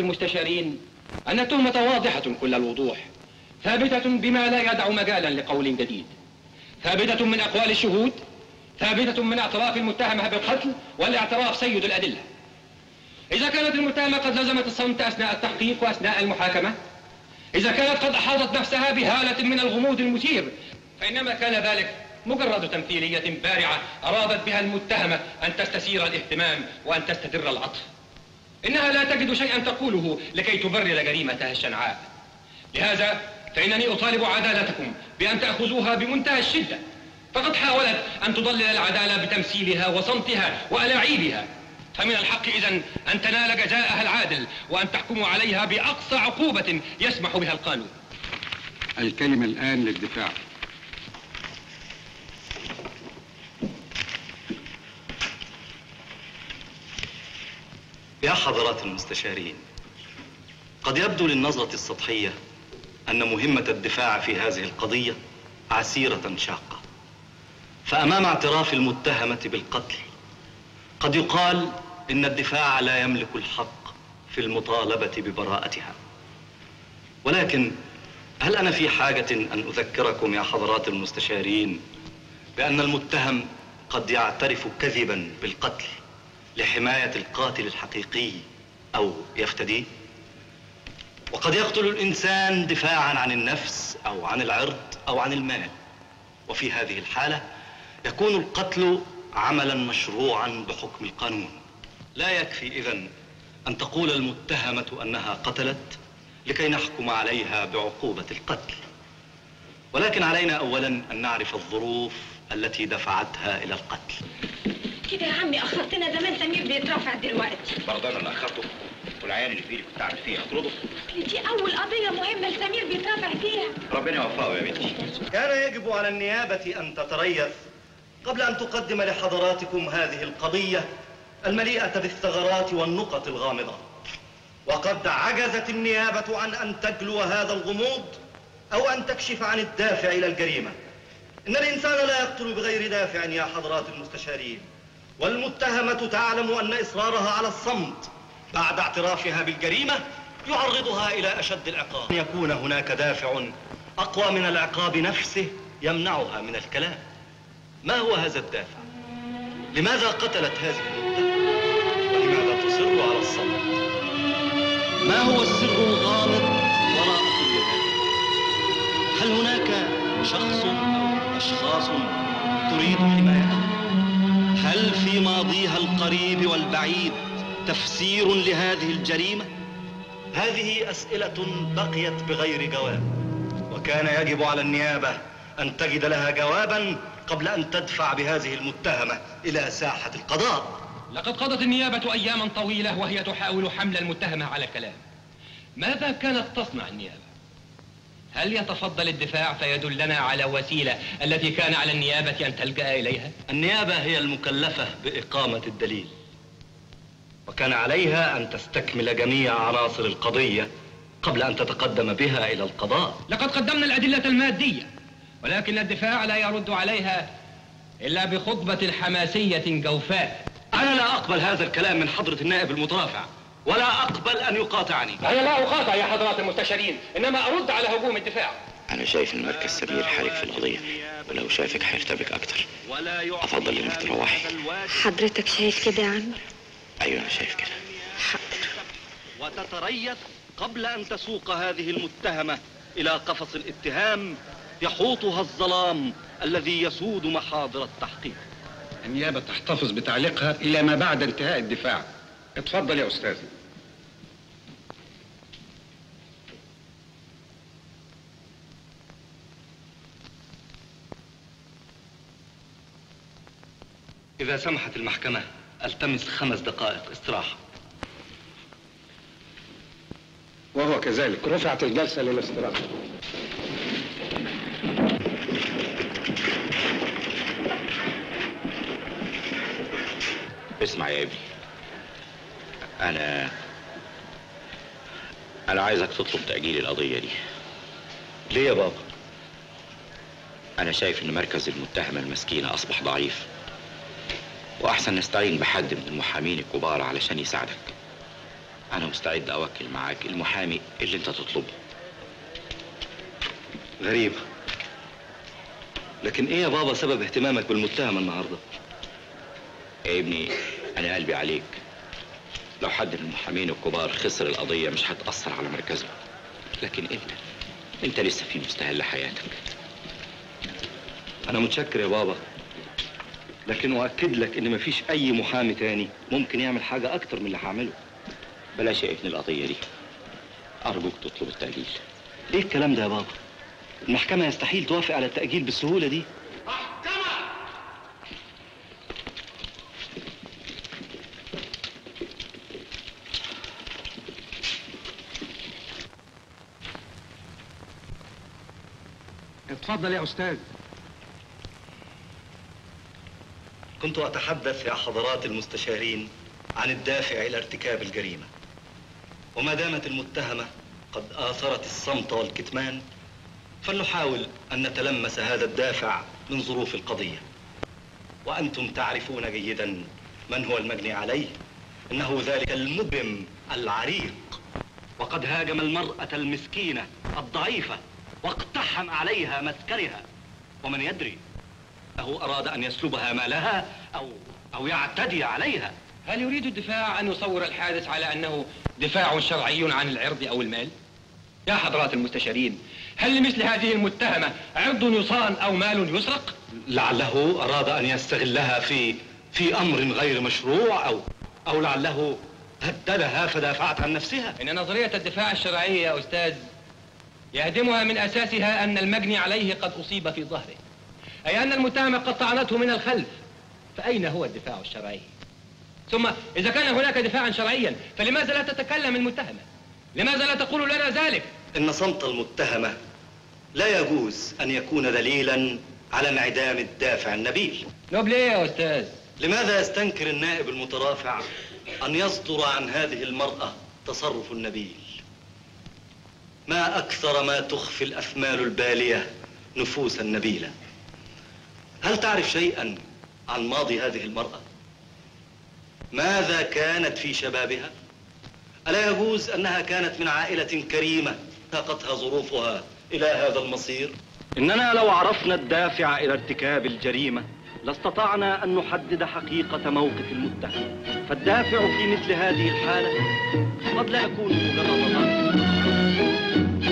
المستشارين أن التهمة واضحة كل الوضوح ثابتة بما لا يدع مجالا لقول جديد ثابتة من أقوال الشهود ثابتة من اعتراف المتهمة بالقتل والاعتراف سيد الأدلة إذا كانت المتهمة قد لزمت الصمت أثناء التحقيق وأثناء المحاكمة إذا كانت قد أحاطت نفسها بهالة من الغموض المثير فإنما كان ذلك مجرد تمثيلية بارعة أرادت بها المتهمة أن تستثير الاهتمام وأن تستدر العطف إنها لا تجد شيئا تقوله لكي تبرر جريمتها الشنعاء لهذا فإنني أطالب عدالتكم بأن تأخذوها بمنتهى الشدة فقد حاولت أن تضلل العدالة بتمثيلها وصمتها وألاعيبها فمن الحق إذا أن تنال جزاءها العادل وأن تحكموا عليها بأقصى عقوبة يسمح بها القانون الكلمة الآن للدفاع يا حضرات المستشارين قد يبدو للنظرة السطحية أن مهمة الدفاع في هذه القضية عسيرة شاقة فأمام اعتراف المتهمة بالقتل قد يقال إن الدفاع لا يملك الحق في المطالبة ببراءتها ولكن هل أنا في حاجة أن أذكركم يا حضرات المستشارين بأن المتهم قد يعترف كذبا بالقتل لحماية القاتل الحقيقي أو يفتديه وقد يقتل الإنسان دفاعا عن النفس أو عن العرض أو عن المال وفي هذه الحالة يكون القتل عملا مشروعا بحكم القانون لا يكفي إذن أن تقول المتهمة أنها قتلت لكي نحكم عليها بعقوبة القتل ولكن علينا أولا أن نعرف الظروف التي دفعتها إلى القتل كده يا عمي اخرتنا زمان سمير بيترافع دلوقتي برضه انا اللي اخرته والعيان اللي في ايدي كنت عامل فيها اطرده دي اول قضيه مهمه لسمير بيترافع فيها ربنا يوفقه يا بنتي كان يجب على النيابة أن تتريث قبل أن تقدم لحضراتكم هذه القضية المليئة بالثغرات والنقط الغامضة وقد عجزت النيابة عن أن تجلو هذا الغموض أو أن تكشف عن الدافع إلى الجريمة إن الإنسان لا يقتل بغير دافع يا حضرات المستشارين والمتهمة تعلم أن إصرارها على الصمت بعد اعترافها بالجريمة يعرضها إلى أشد العقاب يكون هناك دافع أقوى من العقاب نفسه يمنعها من الكلام ما هو هذا الدافع؟ لماذا قتلت هذه المتهمة؟ ولماذا تصر على الصمت؟ ما هو السر الغامض وراء كل ذلك؟ هل هناك شخص أو أشخاص تريد حمايتها؟ هل في ماضيها القريب والبعيد تفسير لهذه الجريمة؟ هذه أسئلة بقيت بغير جواب وكان يجب على النيابة أن تجد لها جوابا قبل أن تدفع بهذه المتهمة إلى ساحة القضاء لقد قضت النيابة أياما طويلة وهي تحاول حمل المتهمة على الكلام ماذا كانت تصنع النيابة؟ هل يتفضل الدفاع فيدلنا على وسيلة التي كان على النيابة أن تلجأ إليها؟ النيابة هي المكلفة بإقامة الدليل وكان عليها أن تستكمل جميع عناصر القضية قبل أن تتقدم بها إلى القضاء لقد قدمنا الأدلة المادية ولكن الدفاع لا يرد عليها إلا بخطبة حماسية جوفاء أنا لا أقبل هذا الكلام من حضرة النائب المترافع ولا أقبل أن يقاطعني أنا لا أقاطع يا حضرات المستشارين إنما أرد على هجوم الدفاع انا شايف ان مركز سمير حالك في القضيه ولو شافك هيرتبك اكتر افضل انك تروحي حضرتك شايف كده يا عمي ايوه انا شايف كده حاضر وتتريث قبل أن تسوق هذه المتهمة إلى قفص الاتهام يحوطها الظلام الذي يسود محاضر التحقيق النيابة تحتفظ بتعليقها إلى ما بعد انتهاء الدفاع اتفضل يا أستاذ إذا سمحت المحكمة ألتمس خمس دقائق استراحة وهو كذلك رفعت الجلسة للاستراحة اسمع يا ابني انا انا عايزك تطلب تأجيل القضية دي ليه يا بابا؟ انا شايف ان مركز المتهمة المسكينة اصبح ضعيف واحسن نستعين بحد من المحامين الكبار علشان يساعدك انا مستعد اوكل معاك المحامي اللي انت تطلبه غريبة لكن ايه يا بابا سبب اهتمامك بالمتهم النهارده؟ يا ابني انا قلبي عليك لو حد من المحامين الكبار خسر القضية مش هتأثر على مركزه لكن انت انت لسه في مستهل حياتك انا متشكر يا بابا لكن اؤكد لك ان مفيش اي محامي تاني ممكن يعمل حاجة اكتر من اللي هعمله بلاش يا ابني القضية دي أرجوك تطلب التأجيل ايه الكلام ده يا بابا؟ المحكمة يستحيل توافق على التأجيل بالسهولة دي اتفضل يا استاذ كنت أتحدث يا حضرات المستشارين عن الدافع إلى ارتكاب الجريمة وما دامت المتهمة قد آثرت الصمت والكتمان فلنحاول أن نتلمس هذا الدافع من ظروف القضية وأنتم تعرفون جيدا من هو المجني عليه إنه ذلك المجرم العريق وقد هاجم المرأة المسكينة الضعيفة واقتحم عليها مسكرها ومن يدري أنه أراد أن يسلبها مالها أو أو يعتدي عليها هل يريد الدفاع أن يصور الحادث على أنه دفاع شرعي عن العرض أو المال؟ يا حضرات المستشارين هل لمثل هذه المتهمة عرض يصان أو مال يسرق؟ لعله أراد أن يستغلها في في أمر غير مشروع أو أو لعله هددها فدافعت عن نفسها إن نظرية الدفاع الشرعي يا أستاذ يهدمها من أساسها أن المجني عليه قد أصيب في ظهره أي أن المتهمة قد طعنته من الخلف فأين هو الدفاع الشرعي؟ ثم إذا كان هناك دفاعا شرعيا فلماذا لا تتكلم المتهمة؟ لماذا لا تقول لنا ذلك؟ إن صمت المتهمة لا يجوز أن يكون دليلا على انعدام الدافع النبيل نوب ليه يا أستاذ؟ لماذا يستنكر النائب المترافع أن يصدر عن هذه المرأة تصرف نبيل ما أكثر ما تخفي الأثمال البالية نفوسا نبيلة هل تعرف شيئا عن ماضي هذه المرأة؟ ماذا كانت في شبابها؟ ألا يجوز أنها كانت من عائلة كريمة ساقتها ظروفها إلى هذا المصير؟ إننا لو عرفنا الدافع إلى ارتكاب الجريمة لاستطعنا أن نحدد حقيقة موقف المتهم فالدافع في مثل هذه الحالة قد لا يكون مجرد ظن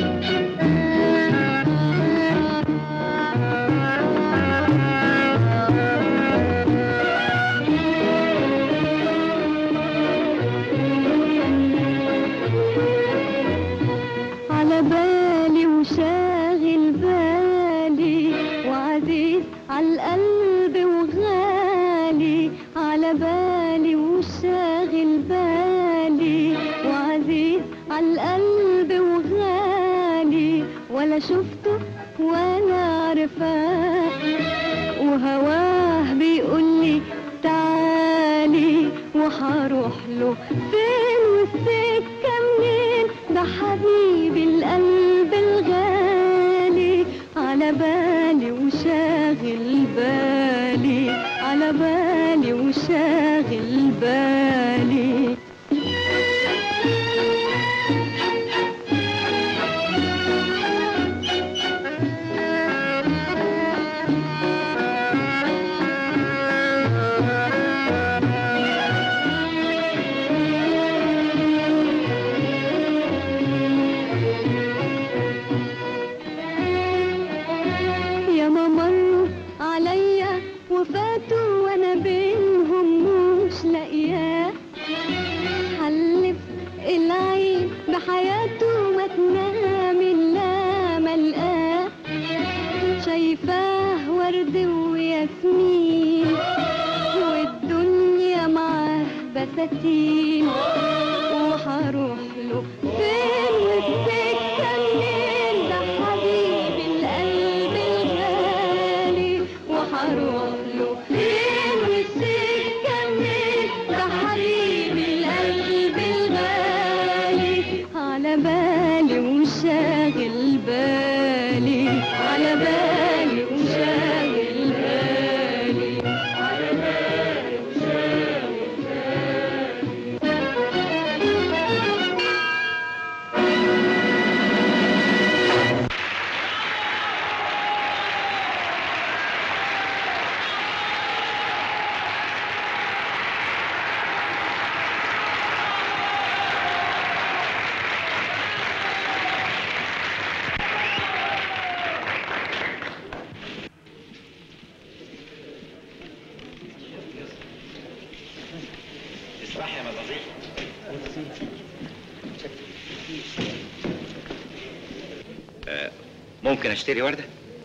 على بالي وشاغل بالي وعزيز على القلب وغالي على بالي وشاغل بالي وعزيز على القلب وغالي ولا شفته ولا عرفاه وهواه بيقولي تعالي وهروح له فين والسكة منين ده حبيبي القلب الغالي على بالي وشاغل بالي على بالي وشاغل بالي يا ما مروا عليا وفاتوا وانا بينهم مش لاقياه حلف العين بحياته ما تنام الا ملقاه شايفاه ورد وياسمين والدنيا معاه بساتين وهروح له فين والسكة منين ده حبيبي القلب الغالي وهروح له فين والسكة منين ده حبيبي القلب الغالي على بالي وشاغل بالي على بالي وشاغل بالي على بالي وشاغل بالي ممكن اشتري ورده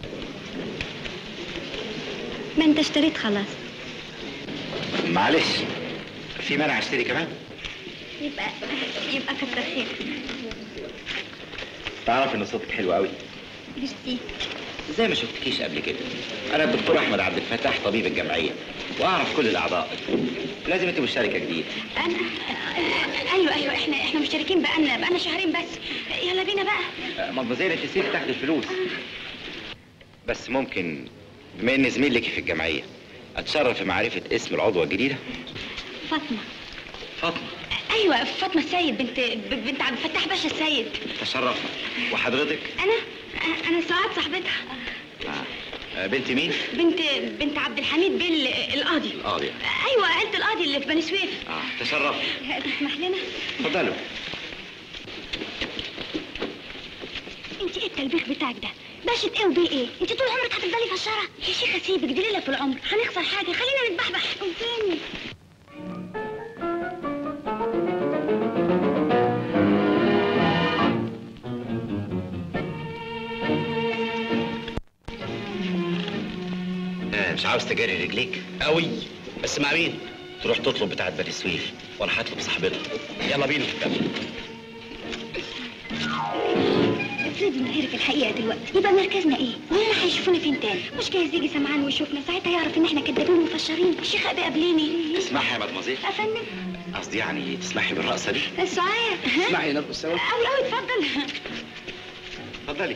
ما انت اشتريت خلاص معلش في مانع اشتري كمان يبقى يبقى كتر خير تعرف ان صوتك حلو قوي ميرسي ازاي ما شفتكيش قبل كده انا الدكتور احمد عبد الفتاح طبيب الجمعيه واعرف كل الاعضاء لازم انت مشتركه جديد انا ايوه ايوه احنا احنا مشتركين بقالنا بقالنا شهرين بس يلا بينا بقى مدمزيل انت سيبي تاخد الفلوس بس ممكن بما ان زميل لك في الجمعيه اتشرف في معرفه اسم العضوه الجديده فاطمه فاطمه ايوه فاطمه السيد بنت ب- بنت عبد الفتاح باشا السيد تشرفنا وحضرتك انا انا سعاد صاحبتها آه، بنت مين بنت بنت عبد الحميد بيل القاضي القاضيه ايوه عيله القاضي اللي في بني سويف اه تشرفنا تسمح لنا اتفضلوا انت ايه التلبيخ بتاعك ده باشا ايه وبيه ايه انت طول عمرك هتفضلي في الشارع يا شيخه سيبك دي ليله في العمر هنخسر حاجه خلينا نتبحبح فين آه مش عاوز تجري رجليك قوي بس مع مين؟ تروح تطلب بتاعه بني سويف وانا هطلب صاحبتها يلا بينا افرضي من غيرك الحقيقه دلوقتي يبقى مركزنا ايه وهم هيشوفونا فين تاني مش جايز يجي سمعان ويشوفنا ساعتها يعرف ان احنا كدابين ومفشرين الشيخ ابي قبليني تسمحي يا مدمزيل افندم قصدي يعني تسمحي بالرقصه دي سعاد اسمعي نرقص سوا قوي قوي اتفضل اتفضلي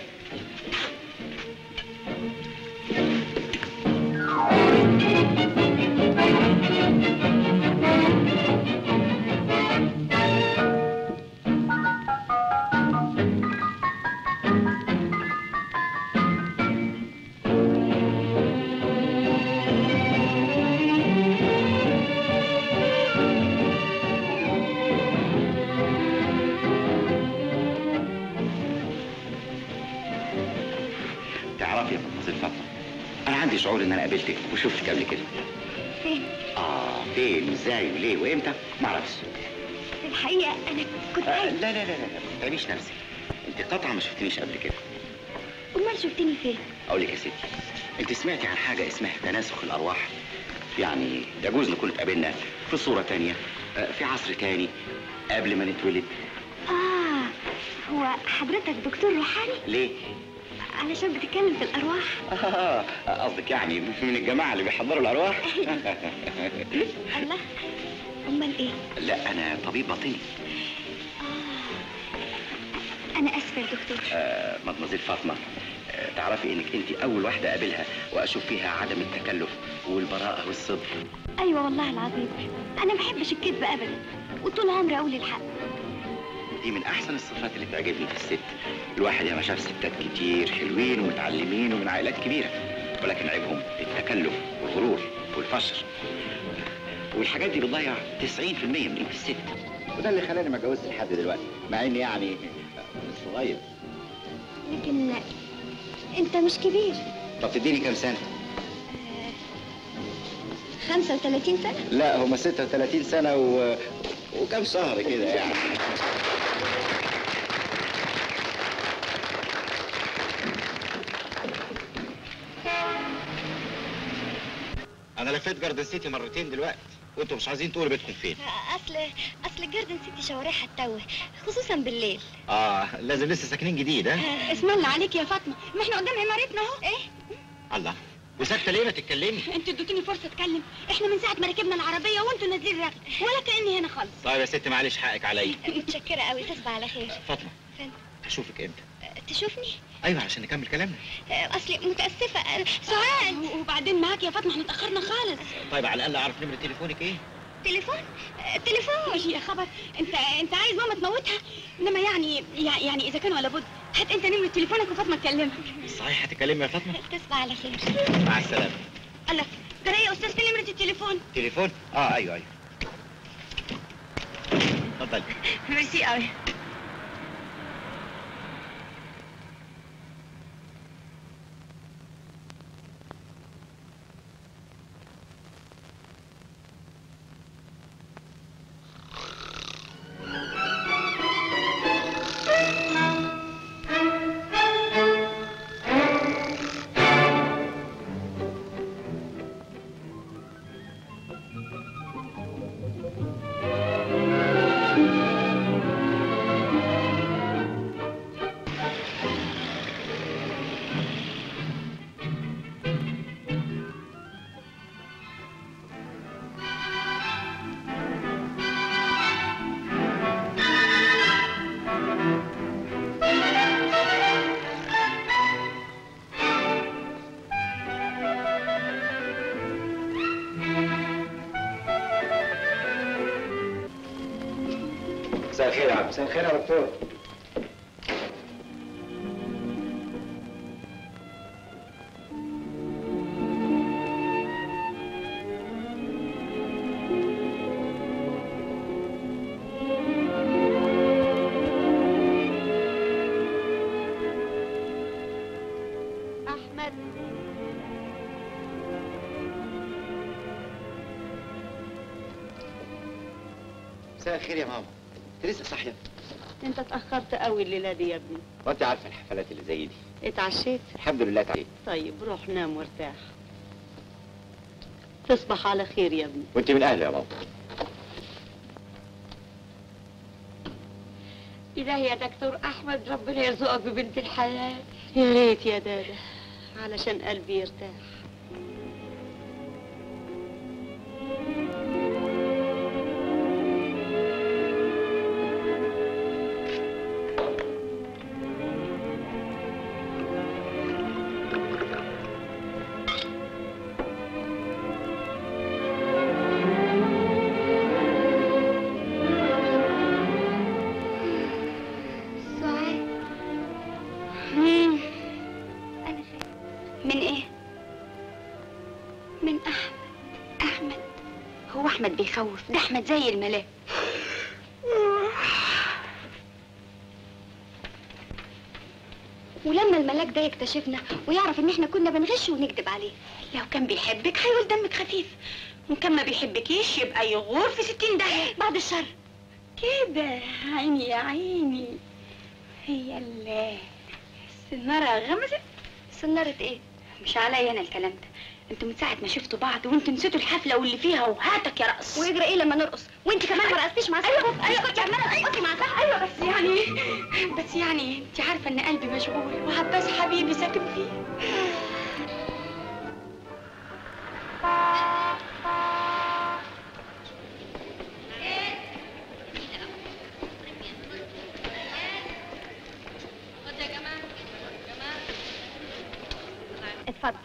تعرفي يا مدمزيل فاطمه انا عندي شعور ان انا قابلتك وشفتك قبل كده فين اه فين وازاي وليه وامتى ما اعرفش في الحقيقه انا كنت آه عايز لا لا لا لا ما تتعبيش نفسك انت قطعا ما شفتنيش قبل كده امال شفتني فين اقول لك يا ستي انت سمعتي عن حاجه اسمها تناسخ الارواح يعني يجوز نكون اتقابلنا في صوره تانية آه، في عصر تاني قبل ما نتولد اه هو حضرتك دكتور روحاني ليه علشان بتتكلم في الارواح آه، قصدك يعني من الجماعه اللي بيحضروا الارواح الله امال ايه لا انا طبيب باطني انا اسفه يا دكتور آه، مدمزيل فاطمه آه، تعرفي انك انت اول واحده اقابلها واشوف فيها عدم التكلف والبراءه والصدق ايوه والله العظيم انا ما بحبش الكذب ابدا وطول عمري اقول الحق دي من احسن الصفات اللي تعجبني في الست الواحد ياما شاف ستات كتير حلوين ومتعلمين ومن عائلات كبيره ولكن عيبهم التكلف والغرور والفشر والحاجات دي بتضيع 90% من قيمه الست وده اللي خلاني ما اتجوزش لحد دلوقتي مع اني يعني صغير لكن انت مش كبير طب تديني كام سنه 35 سنه لا هما 36 سنه و... وكام شهر كده يعني انا لفيت جاردن سيتي مرتين دلوقتي وانتوا مش عايزين تقولوا بيتكم فين اصل اصل جاردن سيتي شوارعها تتوه خصوصا بالليل اه لازم لسه ساكنين جديد ها اسم الله عليك يا فاطمه ما احنا قدام عمارتنا اهو ايه الله وساكته ليه ما تتكلمي انتوا اديتوني فرصه اتكلم احنا من ساعه ما ركبنا العربيه وانتوا نازلين رغي ولا كاني هنا خالص طيب يا ست معلش حقك عليا متشكره قوي تصبح على خير فاطمه فين؟ اشوفك امتى تشوفني ايوه عشان نكمل كلامنا اصلي متاسفه سعاد وبعدين معاك يا فاطمه احنا اتاخرنا خالص طيب على الاقل اعرف نمره تليفونك ايه تليفون تليفون يا خبر انت انت عايز ماما تموتها انما يعني يعني اذا كان ولا بد هات انت نمره تليفونك وفاطمه تكلمك صحيح هتكلمي يا فاطمه تصبح على خير مع السلامه الله ده يا استاذ فين نمره التليفون تليفون اه ايوه ايوه اتفضل ميرسي قوي الخير يا عم مساء الخير يا دكتور احمد مساء الخير يا ماما انت لسه صاحيه انت اتاخرت قوي الليله دي يا ابني وانت عارفه الحفلات اللي زي دي اتعشيت الحمد لله تعالي طيب روح نام وارتاح تصبح على خير يا ابني وانت من اهله يا ماما إلهي يا دكتور أحمد ربنا يرزقك ببنت الحلال يا ريت يا دادا علشان قلبي يرتاح سعاد مم. أنا خايفة من إيه؟ من أحمد أحمد هو أحمد بيخوف ده أحمد زي الملاك ولما الملاك ده يكتشفنا ويعرف ان احنا كنا بنغش ونكذب عليه لو كان بيحبك هيقول دمك خفيف وكان ما بيحبكيش يبقى يغور في ستين داهية بعد الشر كده عيني يا عيني هي ال السنارة غمزت سنارة ايه؟ مش عليا انا الكلام ده انتوا من ساعة ما شفتوا بعض وانتوا نسيتوا الحفلة واللي فيها وهاتك يا رقص ويجرى ايه لما نرقص؟ وانت كمان ما رقصتيش مع صاحبك ايوه ايوه كنت عمالة ترقصي مع صاحبك ايوه بس يعني بس يعني انت عارفة ان قلبي مشغول وعباس حبيبي ساكن فيه اتفضل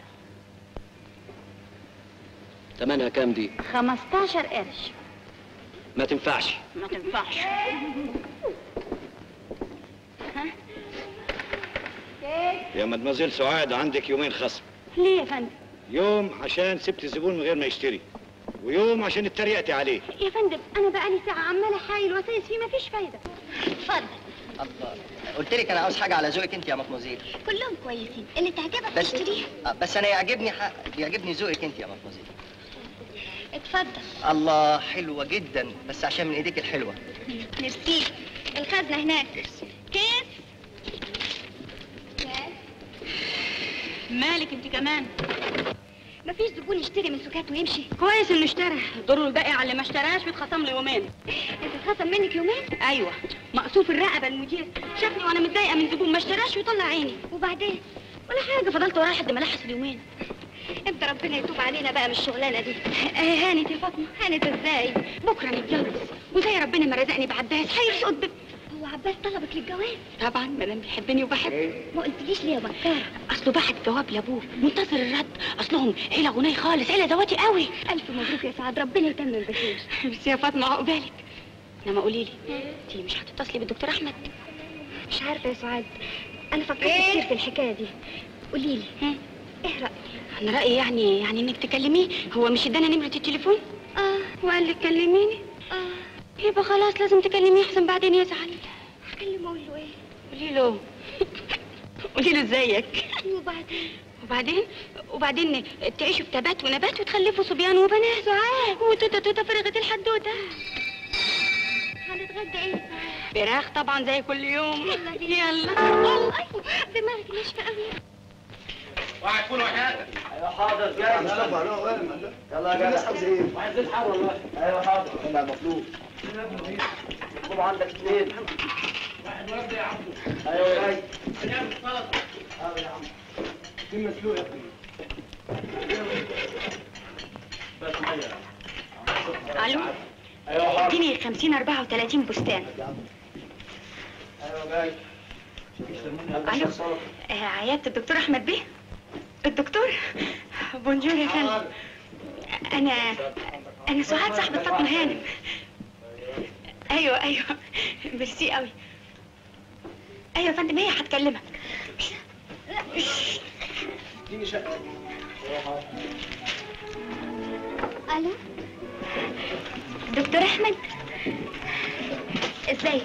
تمنها كام دي 15 قرش ما تنفعش ما تنفعش يا مدمزيل سعاد عندك يومين خصم ليه يا فندم؟ يوم عشان سبت الزبون من غير ما يشتري ويوم عشان اتريقتي عليه يا فندم انا بقالي ساعة عمالة حايل واسايس فيه مفيش فايدة اتفضل الله قلت لك انا عاوز حاجه على ذوقك انت يا مطموزيل كلهم كويسين اللي تعجبك بس تشتريها آه، بس انا يعجبني حق... يعجبني ذوقك انت يا مطموزيل اتفضل الله حلوه جدا بس عشان من ايديك الحلوه ميرسي الخزنة هناك كيف؟ مالك انت كمان مفيش زبون يشتري من سكات ويمشي كويس انه اشترى دوره الباقي على اللي ما اشتراش بيتخصم له يومين انت اتخصم منك يومين ايوه مقصوف الرقبه المدير شافني وانا متضايقه من زبون ما اشتراش وطلع عيني وبعدين ولا حاجه فضلت وراه لحد ما لحس اليومين امتى ربنا يتوب علينا بقى من الشغلانة دي آه هانت يا فاطمه هانت ازاي؟ بكره نتجوز وزي ربنا ما رزقني بعباس هيرزق ب... هو عباس طلبك للجواز طبعا ما دام بيحبني وبحبه ما قلتليش ليه يا بكار اصله بعت جواب لابوه منتظر الرد اصلهم عيله غني خالص عيله دواتي قوي الف مبروك يا سعاد ربنا يتمم بخير بس يا فاطمه عقبالك انما قولي لي انت مش هتتصلي بالدكتور احمد مش عارفة يا سعاد انا فكرت كتير في الحكاية دي قولي لي ها؟ ايه رأيك؟ انا رايي يعني يعني انك تكلميه هو مش ادانا نمره التليفون اه وقال لك كلميني اه يبقى خلاص لازم تكلميه احسن بعدين يزعل هكلمه اقول له ايه؟ قولي له قولي له ازيك وبعدين وبعدين وبعدين تعيشوا في تبات ونبات وتخلفوا صبيان وبنات وتوتا توتا فرغت الحدوته هنتغدى ايه؟ فراخ طبعا زي كل يوم يلا بينا. يلا الله دماغك ناشفة قوي واحد فول وحياتك حاضر جاي يلا يا جدع زين واحد زيت حار والله ايوه حاضر يلا مطلوب طبعا عندك اثنين واحد ورد يا عبدو ايوه جاي بنعمل سلطه حاضر يا عم في مسلوق يا ابني بس ميه الو ايوه حاضر اديني 50 34 بستان ايوه جاي الو آه، عيادة الدكتور احمد بيه الدكتور بونجور يا فندم انا انا سعاد صاحبة فاطمة هانم ايوه ايوه ميرسي قوي ايوه يا فندم هي هتكلمك اديني شقه الو دكتور احمد ازيك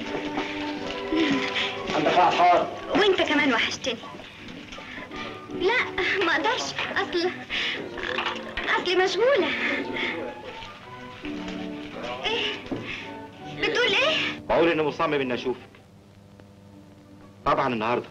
عندك واحد حار وانت كمان وحشتني لا ما اقدرش اصل اصلي مشغوله ايه بتقول ايه بقول اني مصمم اني اشوفك طبعا النهارده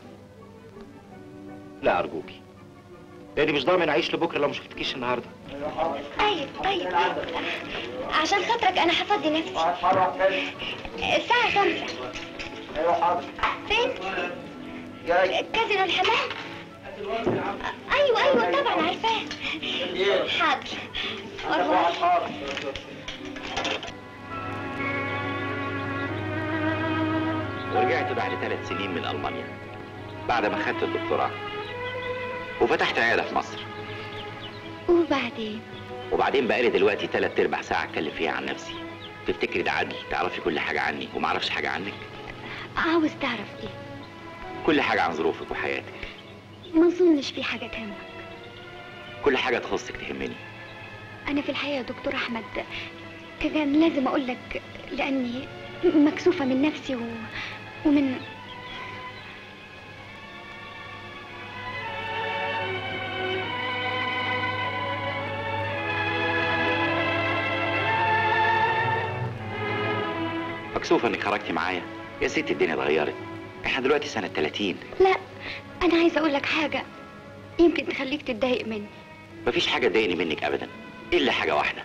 لا ارجوكي لاني مش ضامن اعيش لبكره لو ما شفتكيش النهارده طيب طيب عشان خاطرك انا هفضي نفسي واحد حار واحد تاني الساعه خمسة ايوه حاضر فين جاي كازينو الحمام ايوه ايوه طبعا عارفاه حاضر عندك واحد أربعة. حار ورجعت بعد ثلاث سنين من المانيا بعد ما خدت الدكتوراه وفتحت عياده في مصر وبعدين وبعدين بقالي دلوقتي ثلاث ارباع ساعه اتكلم فيها عن نفسي تفتكري ده عدل تعرفي كل حاجه عني وما اعرفش حاجه عنك عاوز تعرف ايه كل حاجه عن ظروفك وحياتك ما اظنش في حاجه تهمك كل حاجه تخصك تهمني انا في الحقيقه يا دكتور احمد كان لازم اقول لك لاني مكسوفه من نفسي و... ومن مكسوفه انك خرجتي معايا يا ست الدنيا اتغيرت احنا دلوقتي سنه 30 لا انا عايزه اقول لك حاجه يمكن تخليك تتضايق مني مفيش حاجه تضايقني منك ابدا الا حاجه واحده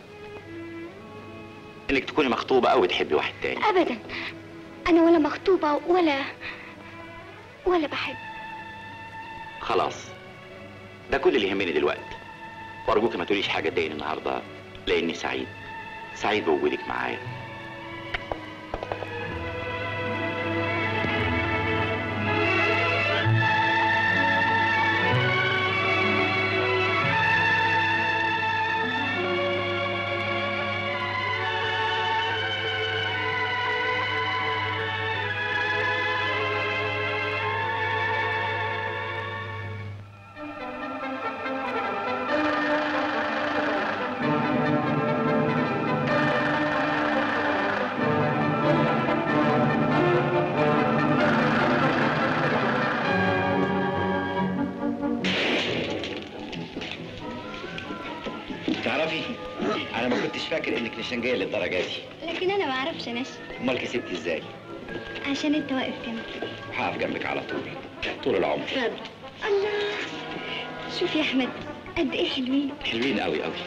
انك تكوني مخطوبه او بتحبي واحد تاني ابدا انا ولا مخطوبه ولا ولا بحب خلاص ده كل اللي يهمني دلوقتي وارجوك ما تقوليش حاجه تضايقني النهارده لاني سعيد سعيد بوجودك معايا تعرفي انا ما كنتش فاكر انك نشنجيه للدرجه دي لكن انا ما اعرفش انشن امال كسبتي ازاي عشان انت واقف جنبي هقف جنبك على طول طول العمر الله شوف يا احمد قد ايه حلوين حلوين قوي قوي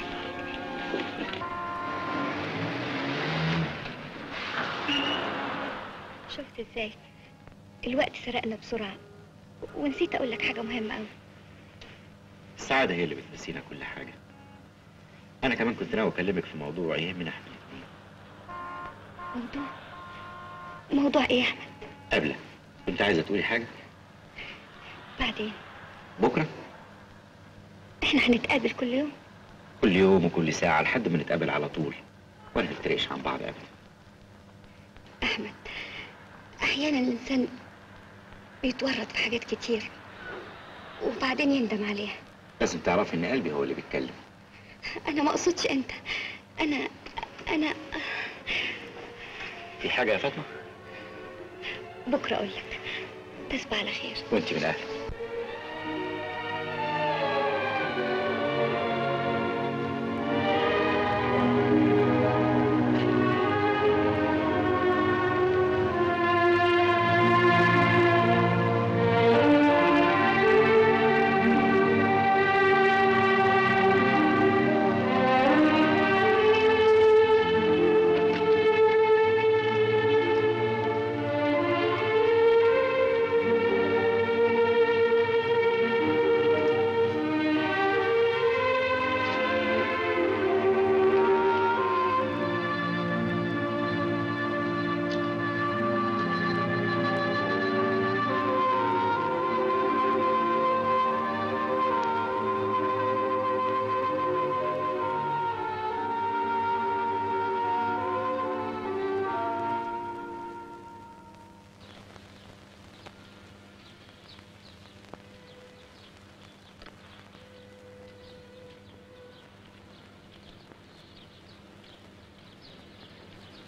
شفت ازاي الوقت سرقنا بسرعه ونسيت اقول لك حاجه مهمه قوي السعاده هي اللي بتنسينا كل حاجه انا كمان كنت ناوي اكلمك في موضوع يهمنا احنا الاثنين موضوع موضوع ايه يا احمد قبل كنت عايزه تقولي حاجه بعدين بكره احنا هنتقابل كل يوم كل يوم وكل ساعه لحد ما نتقابل على طول ولا نفترقش عن بعض ابدا احمد احيانا الانسان بيتورط في حاجات كتير وبعدين يندم عليها لازم تعرفي ان قلبي هو اللي بيتكلم انا ما اقصدش انت انا انا في حاجه يا فاطمه بكره اقول لك تصبح على خير وانت من اهلك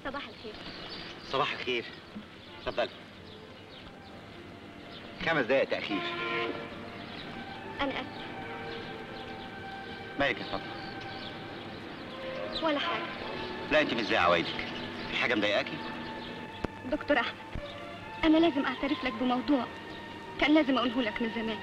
صباح الخير صباح الخير اتفضل خمس دقائق تأخير انا اسف مالك يا فاطمة ولا حاجه لا انت مش زي عوايدك في حاجة مضايقاكي دكتور احمد انا لازم اعترف لك بموضوع كان لازم اقوله لك من زمان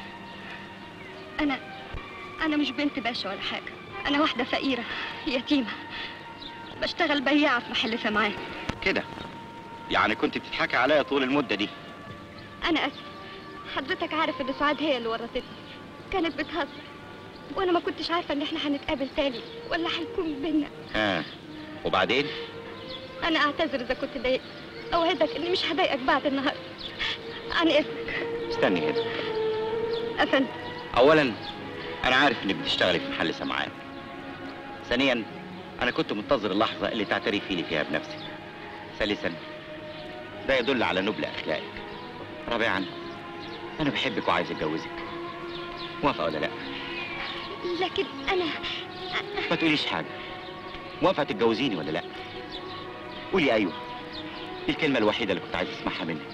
انا انا مش بنت باشا ولا حاجه انا واحده فقيره يتيمه بشتغل بياعه في محل سمعان كده يعني كنت بتضحكي عليا طول المدة دي انا اسف حضرتك عارف ان سعاد هي اللي ورطتني كانت بتهزر وانا ما كنتش عارفه ان احنا هنتقابل تاني ولا هيكون بينا ها وبعدين انا اعتذر اذا كنت ضايقت اوعدك اني مش هضايقك بعد النهارده عن اذنك استني هنا افندم اولا انا عارف انك بتشتغلي في محل سمعان ثانيا انا كنت منتظر اللحظة اللي تعترفي لي فيها بنفسك ثالثا ده يدل على نبل اخلاقك رابعا انا بحبك وعايز اتجوزك موافقة ولا لا لكن انا ما تقوليش حاجة موافقة تتجوزيني ولا لا قولي ايوه دي الكلمة الوحيدة اللي كنت عايز اسمعها منك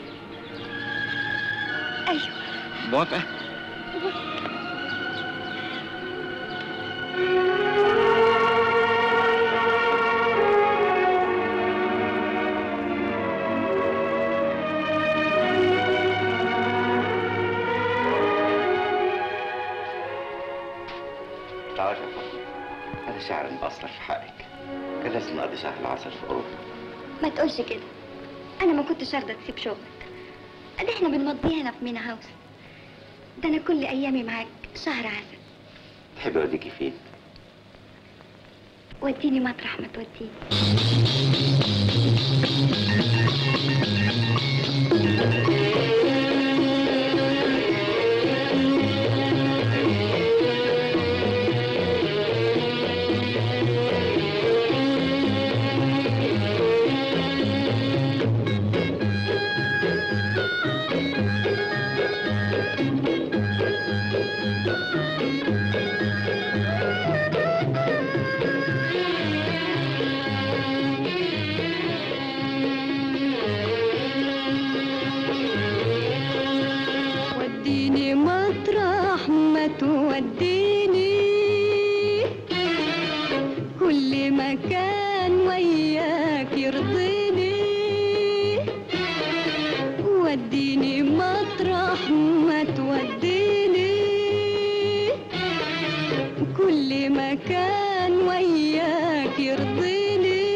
ايوه موافقة تعرف يا فاطمة أنا شاعر مقصر في حقك كان لازم نقضي شهر العسل في أوروبا ما تقولش كده انا ما كنتش ارضى تسيب شغلك ده احنا بنمضيها هنا في مينا هاوس ده انا كل ايامي معاك شهر عسل تحبي أوديكي فين؟ وديني مطرح ما توديني وديني مطرح ما توديني كل مكان وياك يرضيني وديني مطرح ما توديني كل مكان وياك يرضيني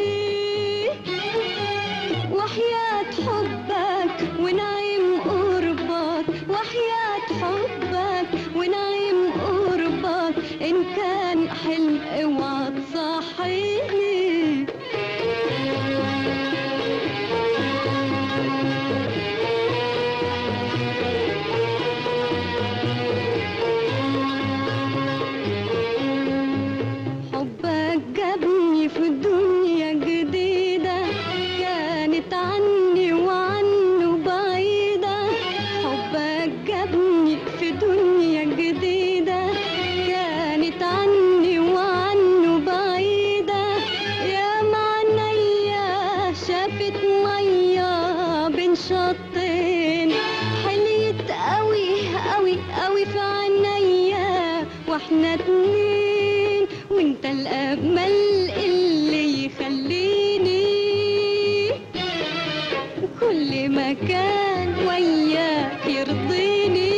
وحياة حبك ونعيم قربك وحياة حبك ونعيم قربك إن كان حلم اوعى تصحيني حبك جابني في دنيا جديدة كانت عني وعنه بعيدة حبك جابني في دنيا جديدة كانت عني وعنه بعيدة يا معنيا شافت مية بين شطين حليت قوي قوي قوي في عينيا واحنا اتنين وانت الامل اللي يخليني كل مكان وياك يرضيني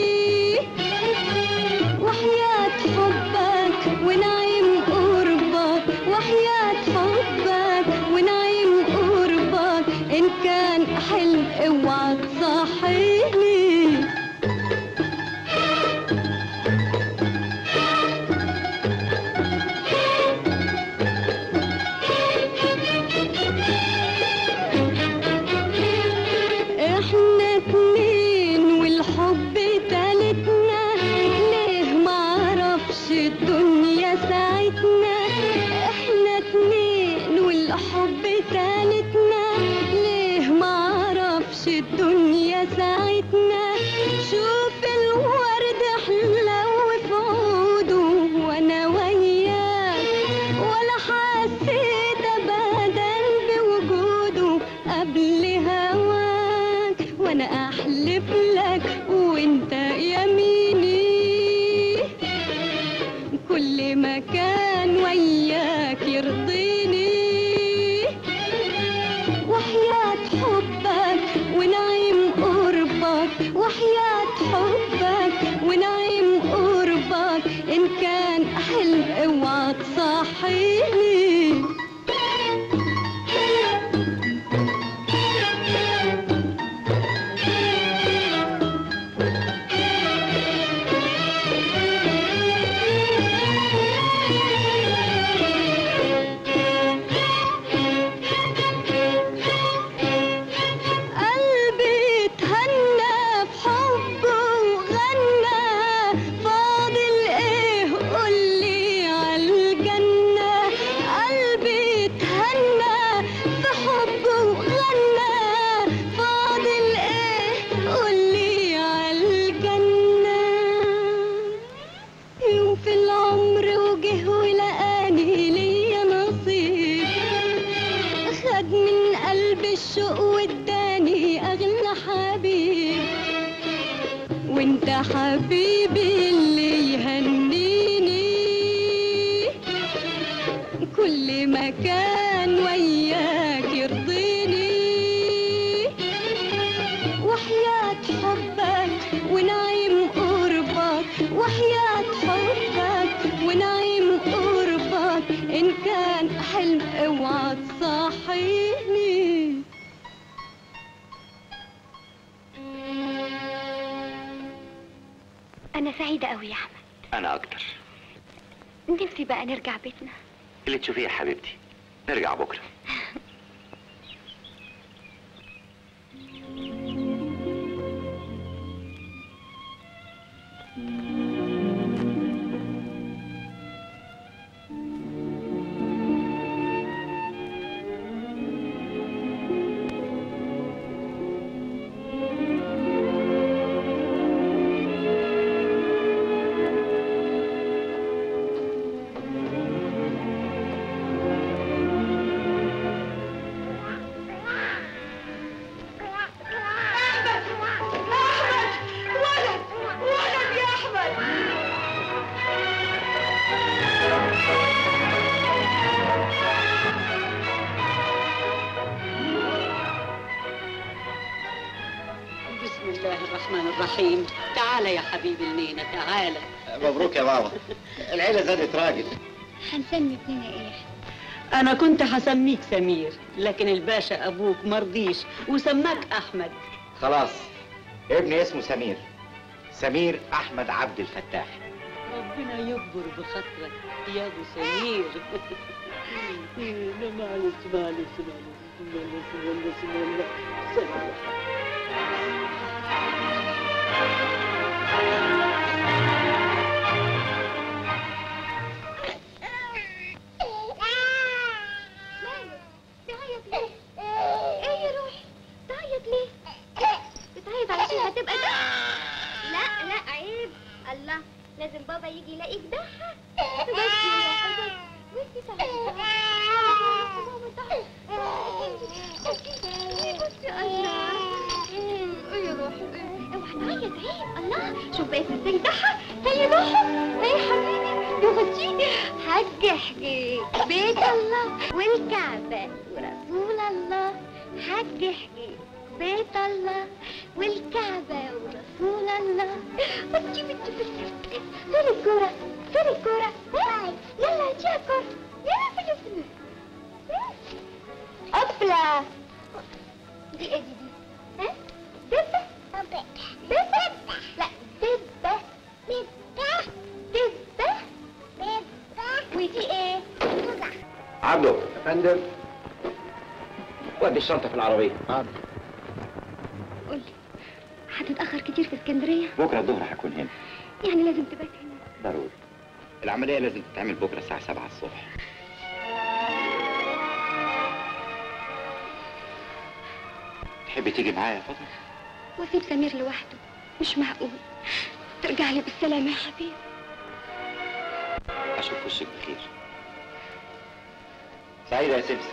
وحياة حبك ونعيم قربك وحياة حبك ونعيم قربك إن كان حلم اوعى تصحيني احنا اتنين والحب تالتنا ليه معرفش الدنيا ساعتنا احنا اتنين والحب تالتنا ليه معرفش الدنيا ساعتنا شوف الورد حلو في عوده وانا وياك ولا حسيت ابدا وياك يرضيني وحياة حبك ونعيم قربك وحياة حبك ونعيم قربك إن كان حلم اوعى تصحيني قلبي تهنى بحبه وغنى فاضل ايه قولي عالجنة قلبي تهنى بحبه وغنى فاضل ايه قولي عالجنة يوم في العمر وجه ولقاني ليا نصيب خد من قلب الشوق واداني اغلى حبيب وانت حبيبي اللي يهنيني كل مكان وياك يرضيني وحياة حبك ونعيم قربك وحياة حبك ونعيم قربك إن كان حلم اوعى تصحيني أنا سعيدة أوي يا أحمد انا اكتر نفسي بقى نرجع بيتنا اللي تشوفيه يا حبيبتي نرجع بكره ولد ولد يا أحمد بسم الله الرحمن الرحيم تعالى يا حبيبي النينة تعالى مبروك يا بابا العيلة زادت راجل هنسمي ابننا إيه؟ أنا كنت هسميك سمير لكن الباشا أبوك مرضيش وسماك أحمد خلاص ابني اسمه سمير سمير احمد عبد الفتاح ربنا يكبر بخاطرك يا أبو سمير لا معلش معلش معلش معلش معلش معلش تعيط ليه؟ ايه يا روحي؟ تعيط ليه؟ بتعيط علشان هتبقى ده؟ لا لا عيب الله لازم بابا يجي يلاقيك ضحك بس يا حبيبتي بصي تعالي بابا بصي الله ايه يا روحي اوعى تعيط عيب الله شوف بس ازاي ضحك هي ضحك هي حبيبي يغطيني حج حجي بيت الله والكعبة ورسول الله حج حجي بيت الله والكعبة ورسول الله وتجيب تجيب فين الكورة فين الكورة ها؟ يلا هاتيها الكورة يلا في الفيلم أبلة دي ايه دي دي ها دبة دبة لا دبة دبة دبة دبة ودي ايه عبده يا فندم ودي الشنطه في العربيه حاضر قولي هتتأخر كتير في اسكندرية بكره الظهر هكون هنا يعني لازم تبات هنا ضروري العمليه لازم تتعمل بكره الساعه 7 الصبح تحبي تيجي معايا يا فاطمه واسيب سمير لوحده مش معقول ترجع لي بالسلامة يا حبيبي اشوف وشك بخير سعيده يا سمسم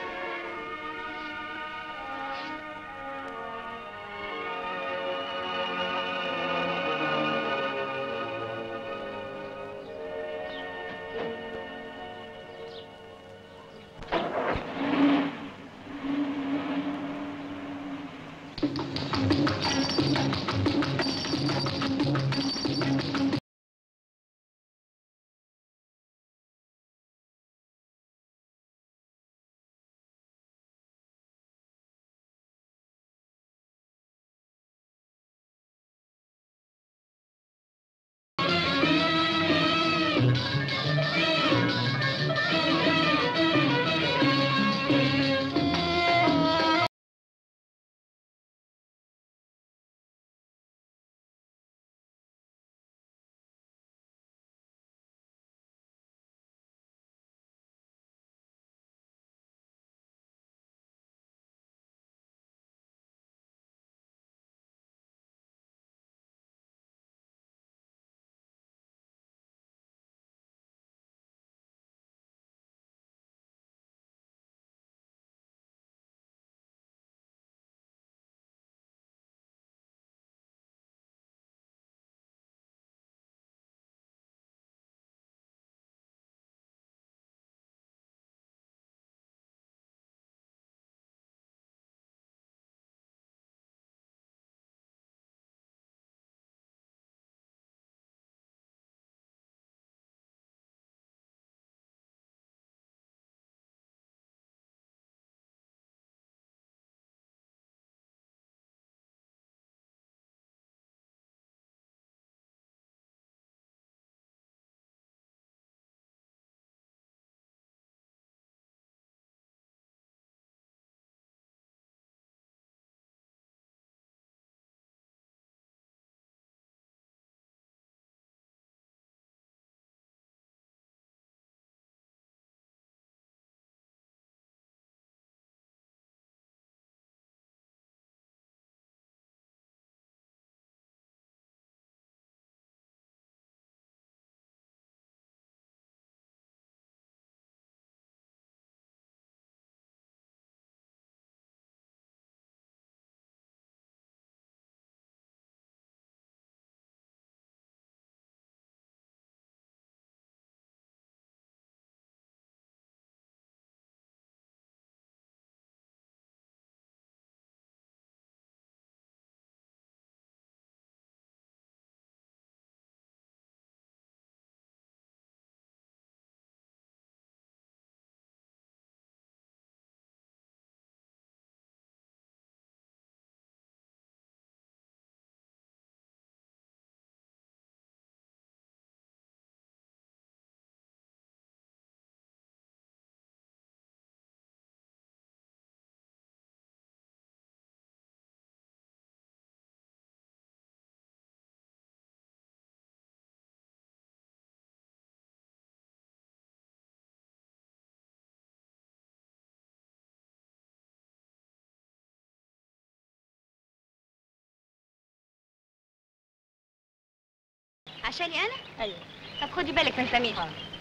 عشاني انا ايوه طب خدي بالك من سمير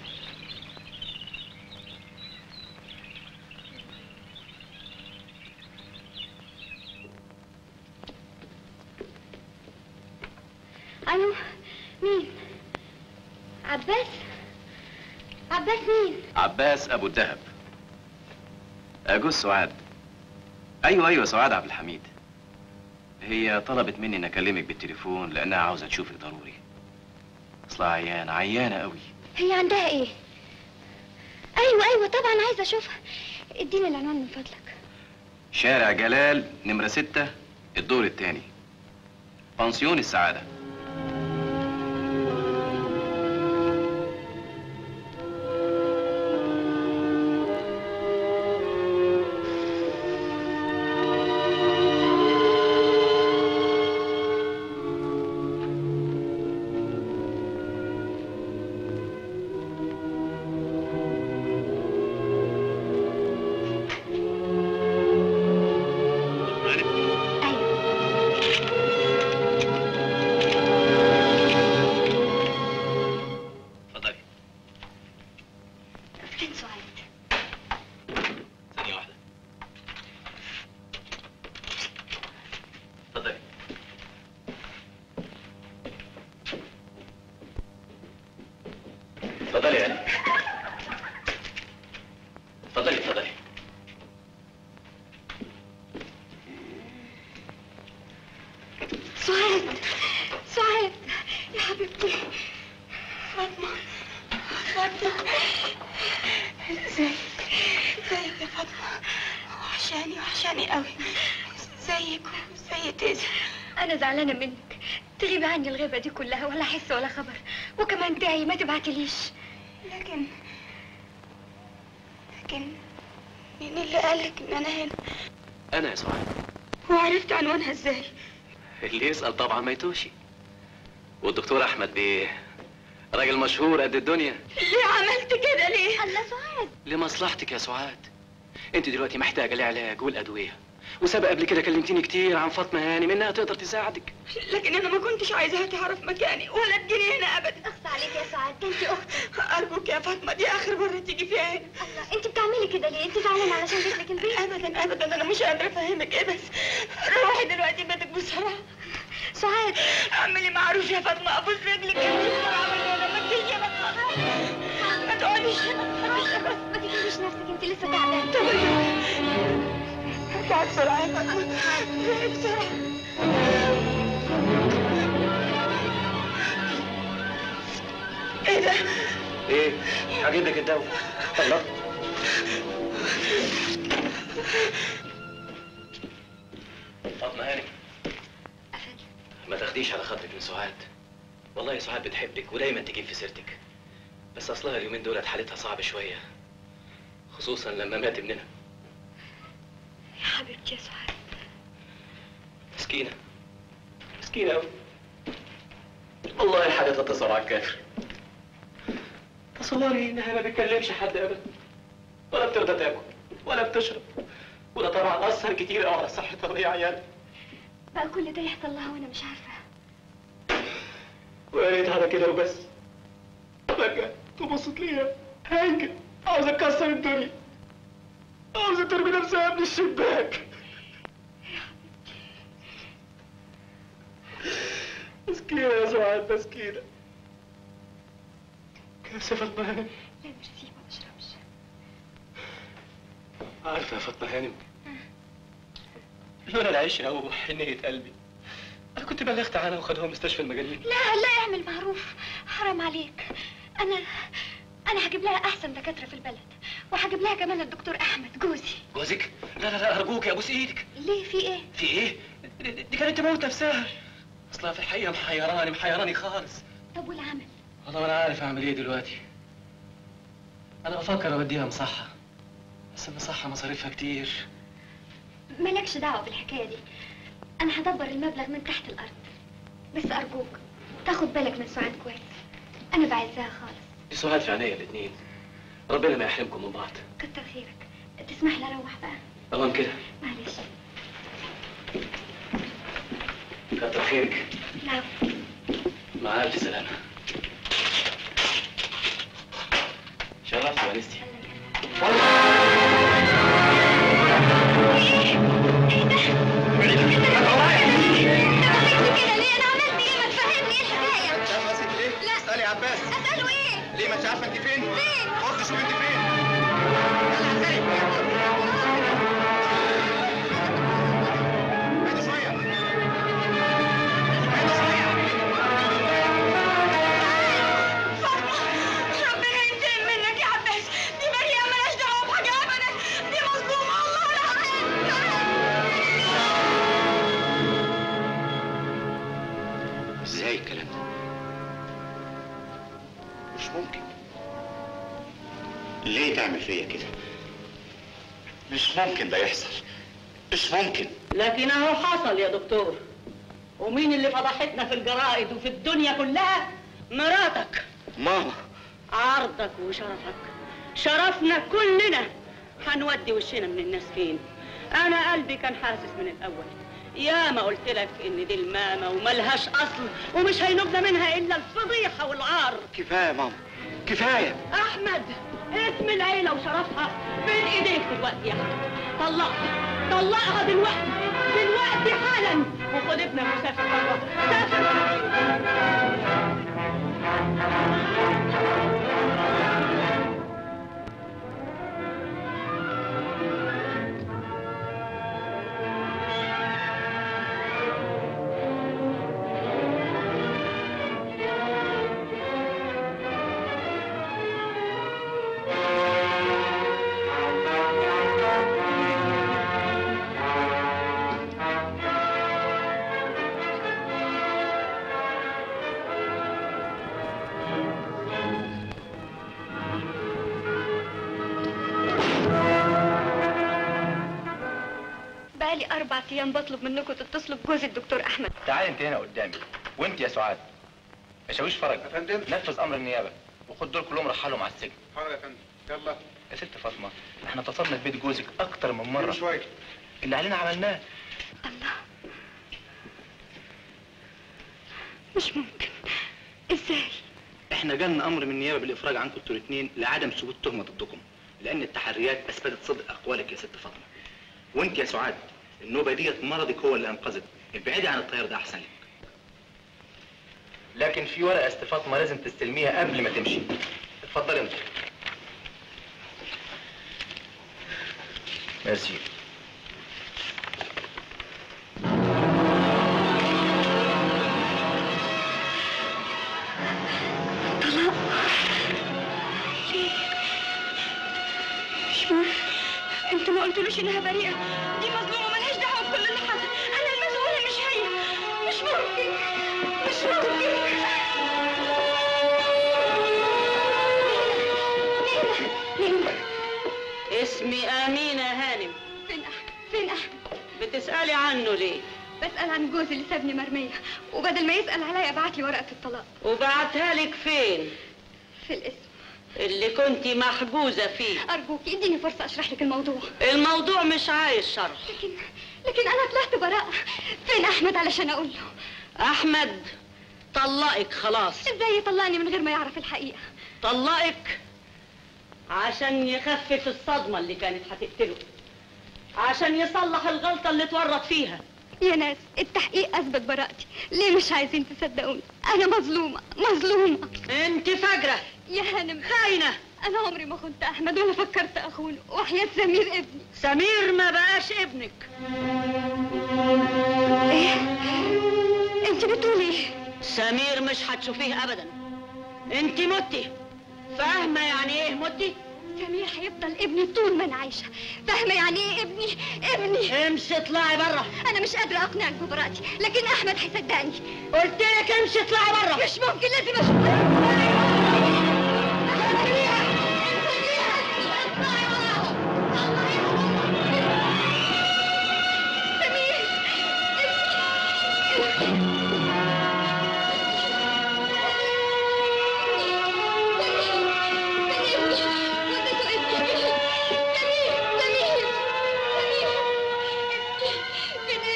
الو مين عباس عباس مين عباس ابو الدهب اجوز سعاد ايوه ايوه سعاد عبد الحميد هي طلبت مني ان اكلمك بالتليفون لانها عاوزه تشوفك ضروري اصلها عيانه عيانه قوي هي عندها ايه ايوه ايوه طبعا عايزه اشوفها اديني العنوان من فضلك شارع جلال نمرة ستة الدور الثاني بنسيون السعادة اتفضلي فين سعاد ثانية واحدة اتفضلي اتفضلي يا هاني اتفضلي اتفضلي سعاد سعاد يا حبيبتي فاطمة فاطمة ازيك ازيك يا فاطمة وحشاني وحشاني قوي ازيك وازي تيزا انا زعلانة منك تغيبي عني الغيبة دي كلها ولا حس ولا خبر وكمان داعي ما تبعتليش لكن لكن مين اللي قالك ان انا هنا أنا يا سعاد وعرفت عنوانها ازاي اللي يسأل طبعا ما يتوشي والدكتور أحمد بيه راجل مشهور قد الدنيا ليه عملت كده ليه الله سعاد لمصلحتك يا سعاد انت دلوقتي محتاجه العلاج والادويه وسبق قبل كده كلمتيني كتير عن فاطمه هاني منها تقدر تساعدك لكن انا ما كنتش عايزاها تعرف مكاني ولا تجيني هنا ابدا اخص عليك يا سعاد ده انت اختي ارجوك يا فاطمه دي اخر مره تيجي فيها هنا الله انت بتعملي كده ليه انت زعلانه علشان جيت لك البيت ابدا ابدا انا مش قادره افهمك ايه بس روحي دلوقتي بيتك بسرعه سعاد اعملي معروف يا فاطمه ابوس رجلك يا بسرعه من هنا ما تجيش يا فاطمه ما تقعديش هنا ما تجيبيش نفسك انت لسه تعبانه طب ارجعي بسرعه يا فاطمه بسرعه ايه ده؟ ايه عجبك الدواء الله فاطمه هاني ما تاخديش على خاطرك من سعاد والله سعاد بتحبك ودايما تجيب في سيرتك بس اصلها اليومين دولت حالتها صعبه شويه خصوصا لما مات ابننا يا حبيبتي يا سعاد مسكينه مسكينه قوي والله حاجه تتصل على الكافر تصوري انها ما بتكلمش حد ابدا ولا بترضى تاكل ولا بتشرب وده طبعا اثر كتير قوي على صحتها وهي عيانه بقى كل ده يحصل لها وانا مش عارفه ويا ريت على كده وبس فجأة تبص تلاقيها هانجة عاوزة تكسر الدنيا عاوزة ترمي نفسها من الشباك مسكينة يا سعاد مسكينة كاسة فاطمة هانم لا ميرسي ما بشربش عارفة يا فاطمة هانم لولا العشرة وحنية قلبي أنا كنت بلغت عنها وخدوها مستشفى المجانين لا لا اعمل معروف حرام عليك انا انا هجيب لها احسن دكاتره في البلد وهجيب لها كمان الدكتور احمد جوزي جوزك؟ لا لا لا أرجوك يا أبوس إيدك ليه في ايه في إيه؟ دي- دي كانت تموت نفسها أصلها في الحقيقة محيراني محيراني خالص طب والعمل والله ما أنا عارف أعمل إيه دلوقتي أنا بفكر أوديها مصحة بس المصحة مصاريفها كتير مالكش دعوه بالحكايه دي انا هدبر المبلغ من تحت الارض بس ارجوك تاخد بالك من سعاد كويس انا بعزها خالص دي سعاد في عينيا الاتنين ربنا ما يحرمكم من بعض كتر خيرك تسمح لي اروح بقى تمام كده معلش كتر خيرك لا مع ألف سلامة انستي لا اسالي عباس اساله ايه ليه ما انت عارفه انت فين؟ فين؟ خد شوف انت فين ربنا ينتقم منك يا عباس دي مريم مالهاش دعوه بحاجه ابدا دي مظلومه الله ازاي الكلام ده؟ مش ممكن ليه تعمل فيا كده؟ مش ممكن ده يحصل مش ممكن لكن اهو حصل يا دكتور ومين اللي فضحتنا في الجرائد وفي الدنيا كلها مراتك ماما عرضك وشرفك شرفنا كلنا هنودي وشنا من الناس فين انا قلبي كان حاسس من الاول يا ما قلت لك ان دي المامة وملهاش اصل ومش هينبنى منها الا الفضيحة والعار كفايه يا ماما كفايه احمد اسم العيلة وشرفها بين ايديك دلوقتي يا احمد طلقها طلقها دلوقتي دلوقتي حالا وخد ابنك وسافر بره سافر بقالي اربع ايام بطلب منكم تتصلوا بجوز الدكتور احمد تعالي انت هنا قدامي وانت يا سعاد يا شاويش فرج يا فندم نفذ امر النيابه وخد دول كلهم رحلهم على السجن حاضر يا فندم يلا يا ست فاطمه احنا اتصلنا ببيت جوزك اكتر من مره شويه اللي علينا عملناه مش ممكن ازاي احنا جالنا امر من النيابه بالافراج عنكم انتوا الاثنين لعدم ثبوت تهمه ضدكم لان التحريات اثبتت صدق اقوالك يا ست فاطمه وانت يا سعاد النوبه ديت مرضك هو اللي انقذك ابعدي عن الطيار ده احسن لك لكن في ورقه يا ست فاطمه لازم تستلميها قبل ما تمشي اتفضلي انت ميرسي طلاق مش ممكن انتوا ما قلتلوش انها بريئه دي مظلومه ملهاش دعوه بكل اللي حصل انا المسؤوله مش هي مش ممكن مش ممكن اسمي امينة هانم فين احمد فين احمد بتسألي عنه ليه بسال عن جوزي اللي سابني مرميه وبدل ما يسال عليا بعت لي ورقه الطلاق وبعتها لك فين في الاسم اللي كنت محجوزة فيه ارجوك اديني فرصه اشرح لك الموضوع الموضوع مش عايز شرح لكن لكن انا طلعت براءه فين احمد علشان اقول له احمد طلقك خلاص ازاي يطلقني من غير ما يعرف الحقيقه طلقك عشان يخفف الصدمة اللي كانت هتقتله عشان يصلح الغلطة اللي اتورط فيها يا ناس التحقيق اثبت براءتي ليه مش عايزين تصدقوني انا مظلومه مظلومه انت فجرة يا هانم خاينة انا عمري ما كنت احمد ولا فكرت اخونه وحياة سمير ابني سمير ما بقاش ابنك ايه انت بتقولي ايه سمير مش هتشوفيه ابدا انت متي فاهمة يعني ايه متي سمير هيفضل ابني طول ما انا عايشه فاهمه يعني ايه ابني ابني امشي اطلعي بره انا مش قادره اقنعك ببراءتي لكن احمد هيصدقني قلت لك امشي اطلعي بره مش ممكن لازم اشوف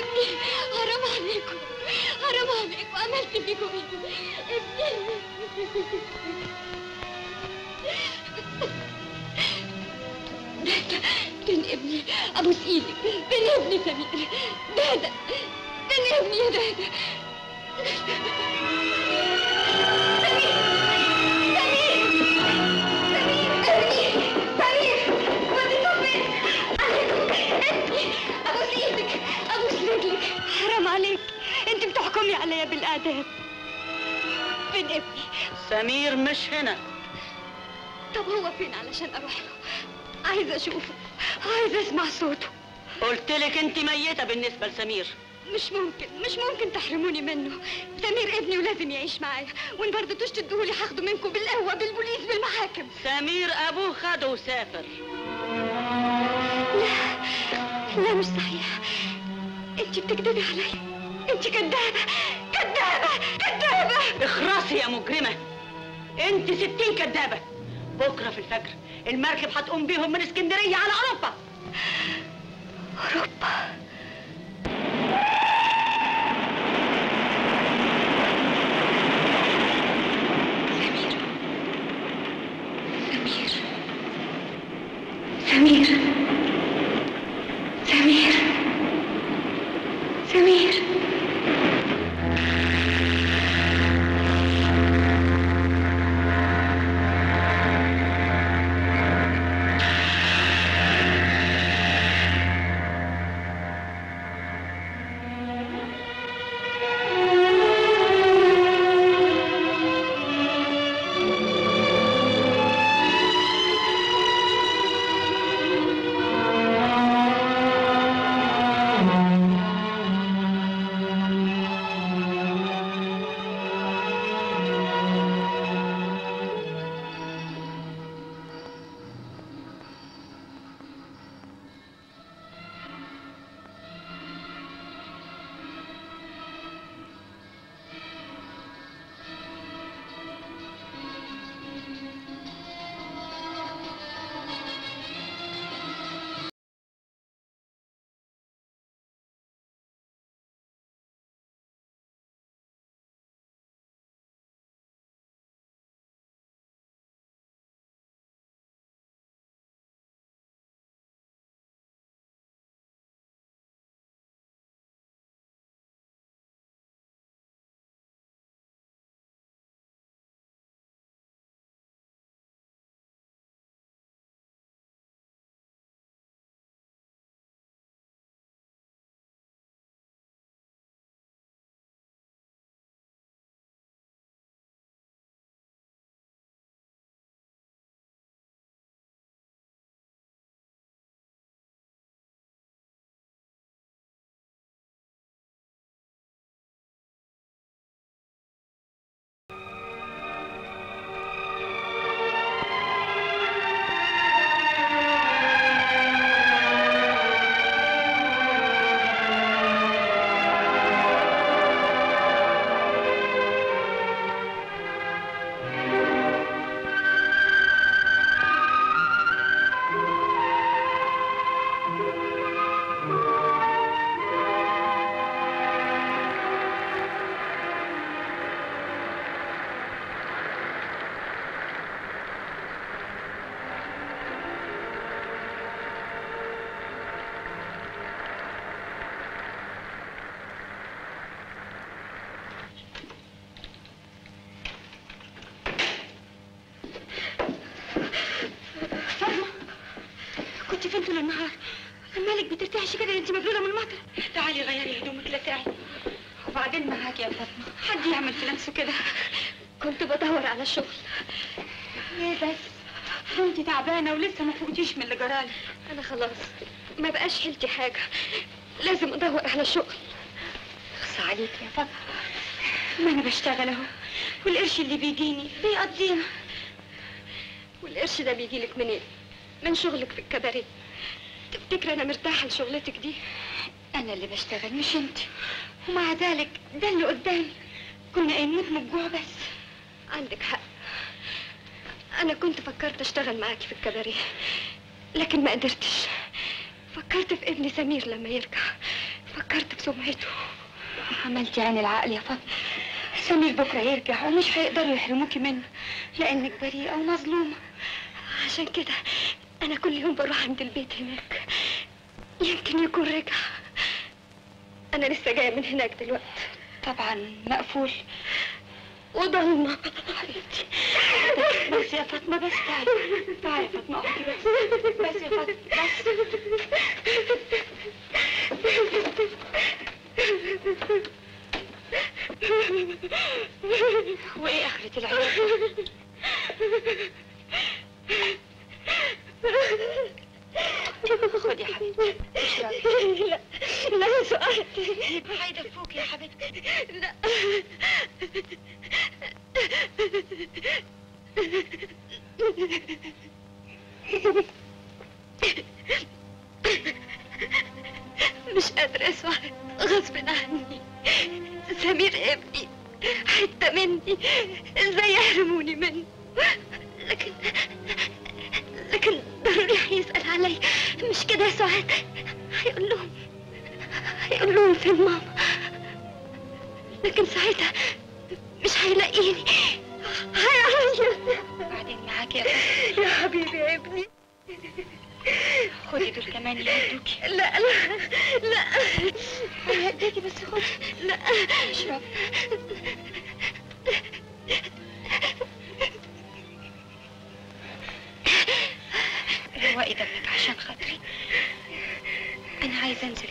حرام عليكم حرام عليكم عملت فيكم ايه ابني فين ابني ابوس ايدك فين ابني سمير دادا فين ابني يا دادا ابوس ايدك ابوس رجلك حرام عليك انت بتحكمي عليا بالاداب فين ابني سمير مش هنا طب هو فين علشان اروح له عايزه اشوفه عايزه اسمع صوته قلت لك انت ميته بالنسبه لسمير مش ممكن مش ممكن تحرموني منه سمير ابني ولازم يعيش معايا وان برضه تشتدوه هاخده منكم بالقوه بالبوليس بالمحاكم سمير ابوه خده وسافر لا مش صحيح انت بتكذبي عليا انت كدابه كدابه كدابه اخرسي يا مجرمه انت ستين كدابه بكره في الفجر المركب هتقوم بيهم من اسكندريه على اوروبا اوروبا سمير سمير سمير كنت فين طول النهار مالك بترتعشي كده انت مبلوله من المطر تعالي غيري هدومك لا تعي وبعدين معاكي يا فاطمه حد يعمل في نفسه كده كنت بدور على شغل ايه بس كنت تعبانه ولسه ما فوقتيش من اللي جرالي انا خلاص ما بقاش حيلتي حاجه لازم ادور على شغل اخصى عليك يا فاطمه ما انا بشتغل اهو والقرش اللي بيجيني بيقضينا والقرش ده بيجيلك منين من شغلك في الكباريه تفتكر انا مرتاحه لشغلتك دي انا اللي بشتغل مش انت ومع ذلك ده اللي قدامي كنا نموت من الجوع بس عندك حق انا كنت فكرت اشتغل معاكي في الكباريه لكن ما قدرتش فكرت في ابني سمير لما يرجع فكرت في سمعته عملتي عين العقل يا فاطمه سمير بكره يرجع ومش هيقدروا يحرموكي منه لانك بريئه ومظلومه عشان كده انا كل يوم بروح عند البيت هناك يمكن يكون رجع انا لسه جايه من هناك دلوقتي طبعا مقفول وضلمه حبيبتي بس يا فاطمه بس تعالي تعالي يا فاطمه اقعدي بس بس يا فاطمه بس وايه اخرة العيال خدي يا حبيبتي اشربي لا لا يا سؤال هيدفوك يا حبيبتي لا مش قادرة يا سؤال غصب عني سمير ابني حتة مني ازاي يحرموني منه لكن لكن ضروري هيسأل علي مش كده يا سعاد هيقول لهم هيقول لهم فين ماما لكن ساعتها مش هيلاقيني هيعيط بعدين معاك يا بابا يا حبيبي يا ابني خدي دول كمان يهدوكي لا لا لا هيهديكي بس خدي لا اشرب روقي دمك عشان خاطري انا عايزه انزل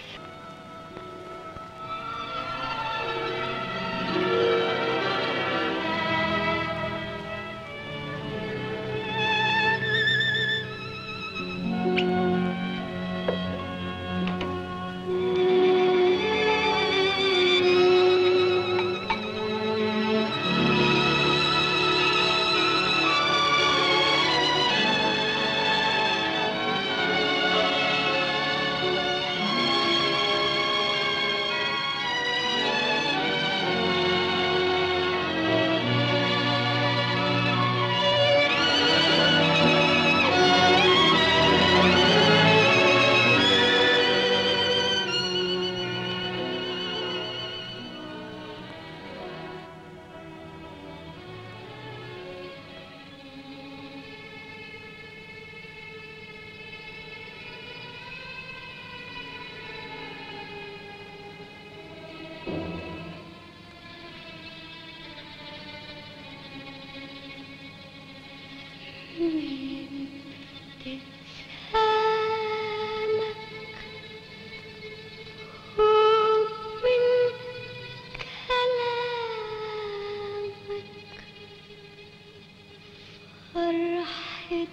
فرحة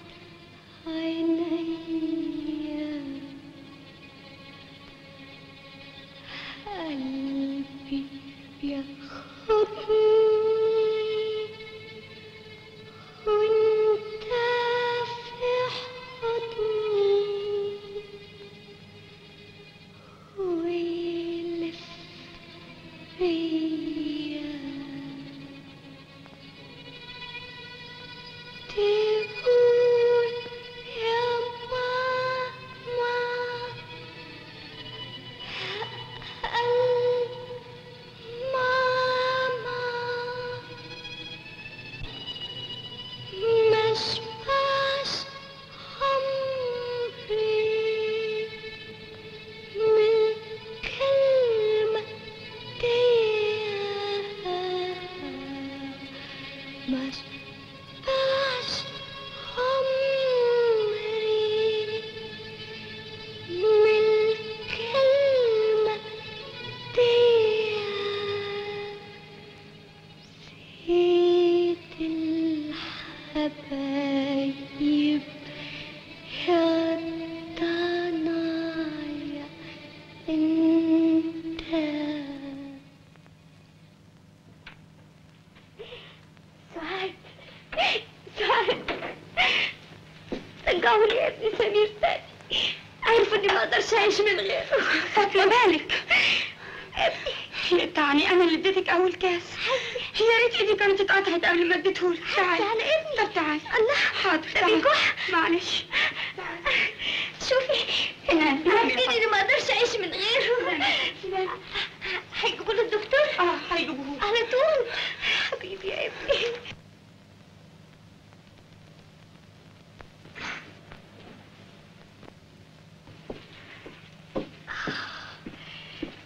عينيا قلبي بياخدني وانت في حضني ويلف بيا تقول يا ماما قلب ماما مشبعش عمري من كلمة مشبعش عمري من كلمة سيد الحبايب يا ضنايا انت سعاد سعاد رجعوا لي يا ابني سمير تاني عارفه اني ما اقدرش اعيش من غيره فاطمه مالك تعني انا اللي اديتك اول كاس يا ريت ايدي كانت اتقطعت قبل ما اديتهولك تعالي على ابني طب تعالي الله حاضر ده تعالي. بيكح معلش شوفي هنا عرفتيني اني ما اقدرش اعيش من غيره هيجيبوا له الدكتور اه هيجيبوه على طول حبيبي يا ابني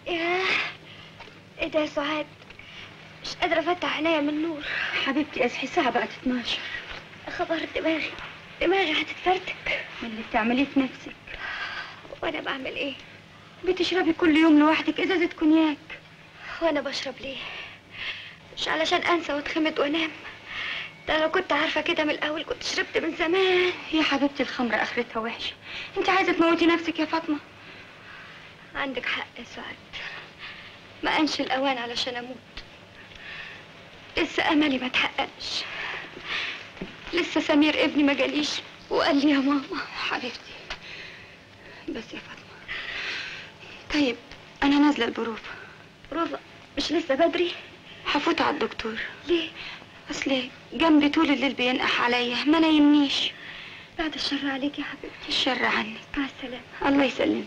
ياه ايه ده يا سعاد مش قادرة افتح عينيا من النور حبيبتي اصحي الساعة بقت 12 خبر دماغي دماغي هتتفرتك من اللي بتعمليه في نفسك وانا بعمل ايه بتشربي كل يوم لوحدك ازازة كونياك وانا بشرب ليه مش علشان انسى واتخمد وانام ده لو كنت عارفة كده من الاول كنت شربت من زمان يا حبيبتي الخمر اخرتها وحشة انت عايزة تموتي نفسك يا فاطمة عندك حق يا سعاد ما انش الاوان علشان اموت لسه املي ما تحققش لسه سمير ابني ما جاليش وقال لي يا ماما حبيبتي بس يا فاطمة طيب انا نازلة البروفة بروفة مش لسه بدري هفوت على الدكتور ليه اصل جنبي طول الليل بينقح عليا ما نايمنيش بعد الشر عليك يا حبيبتي الشر عنك مع السلامة الله يسلمك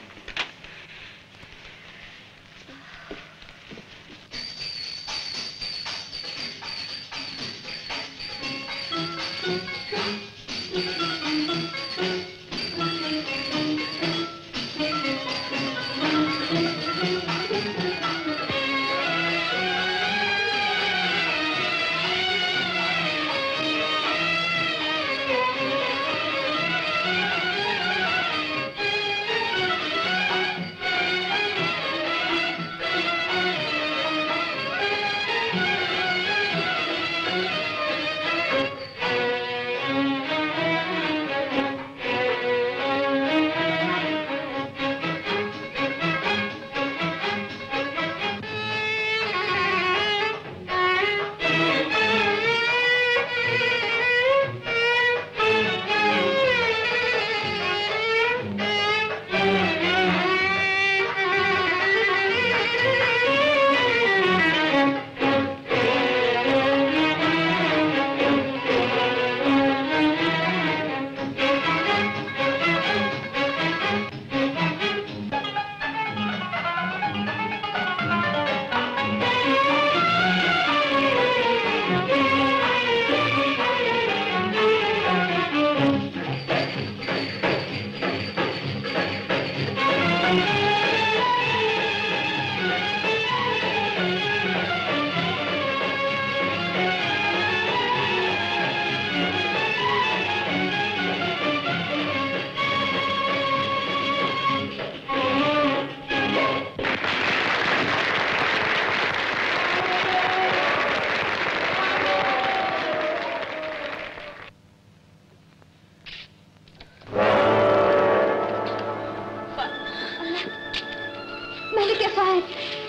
مالك يا سعاد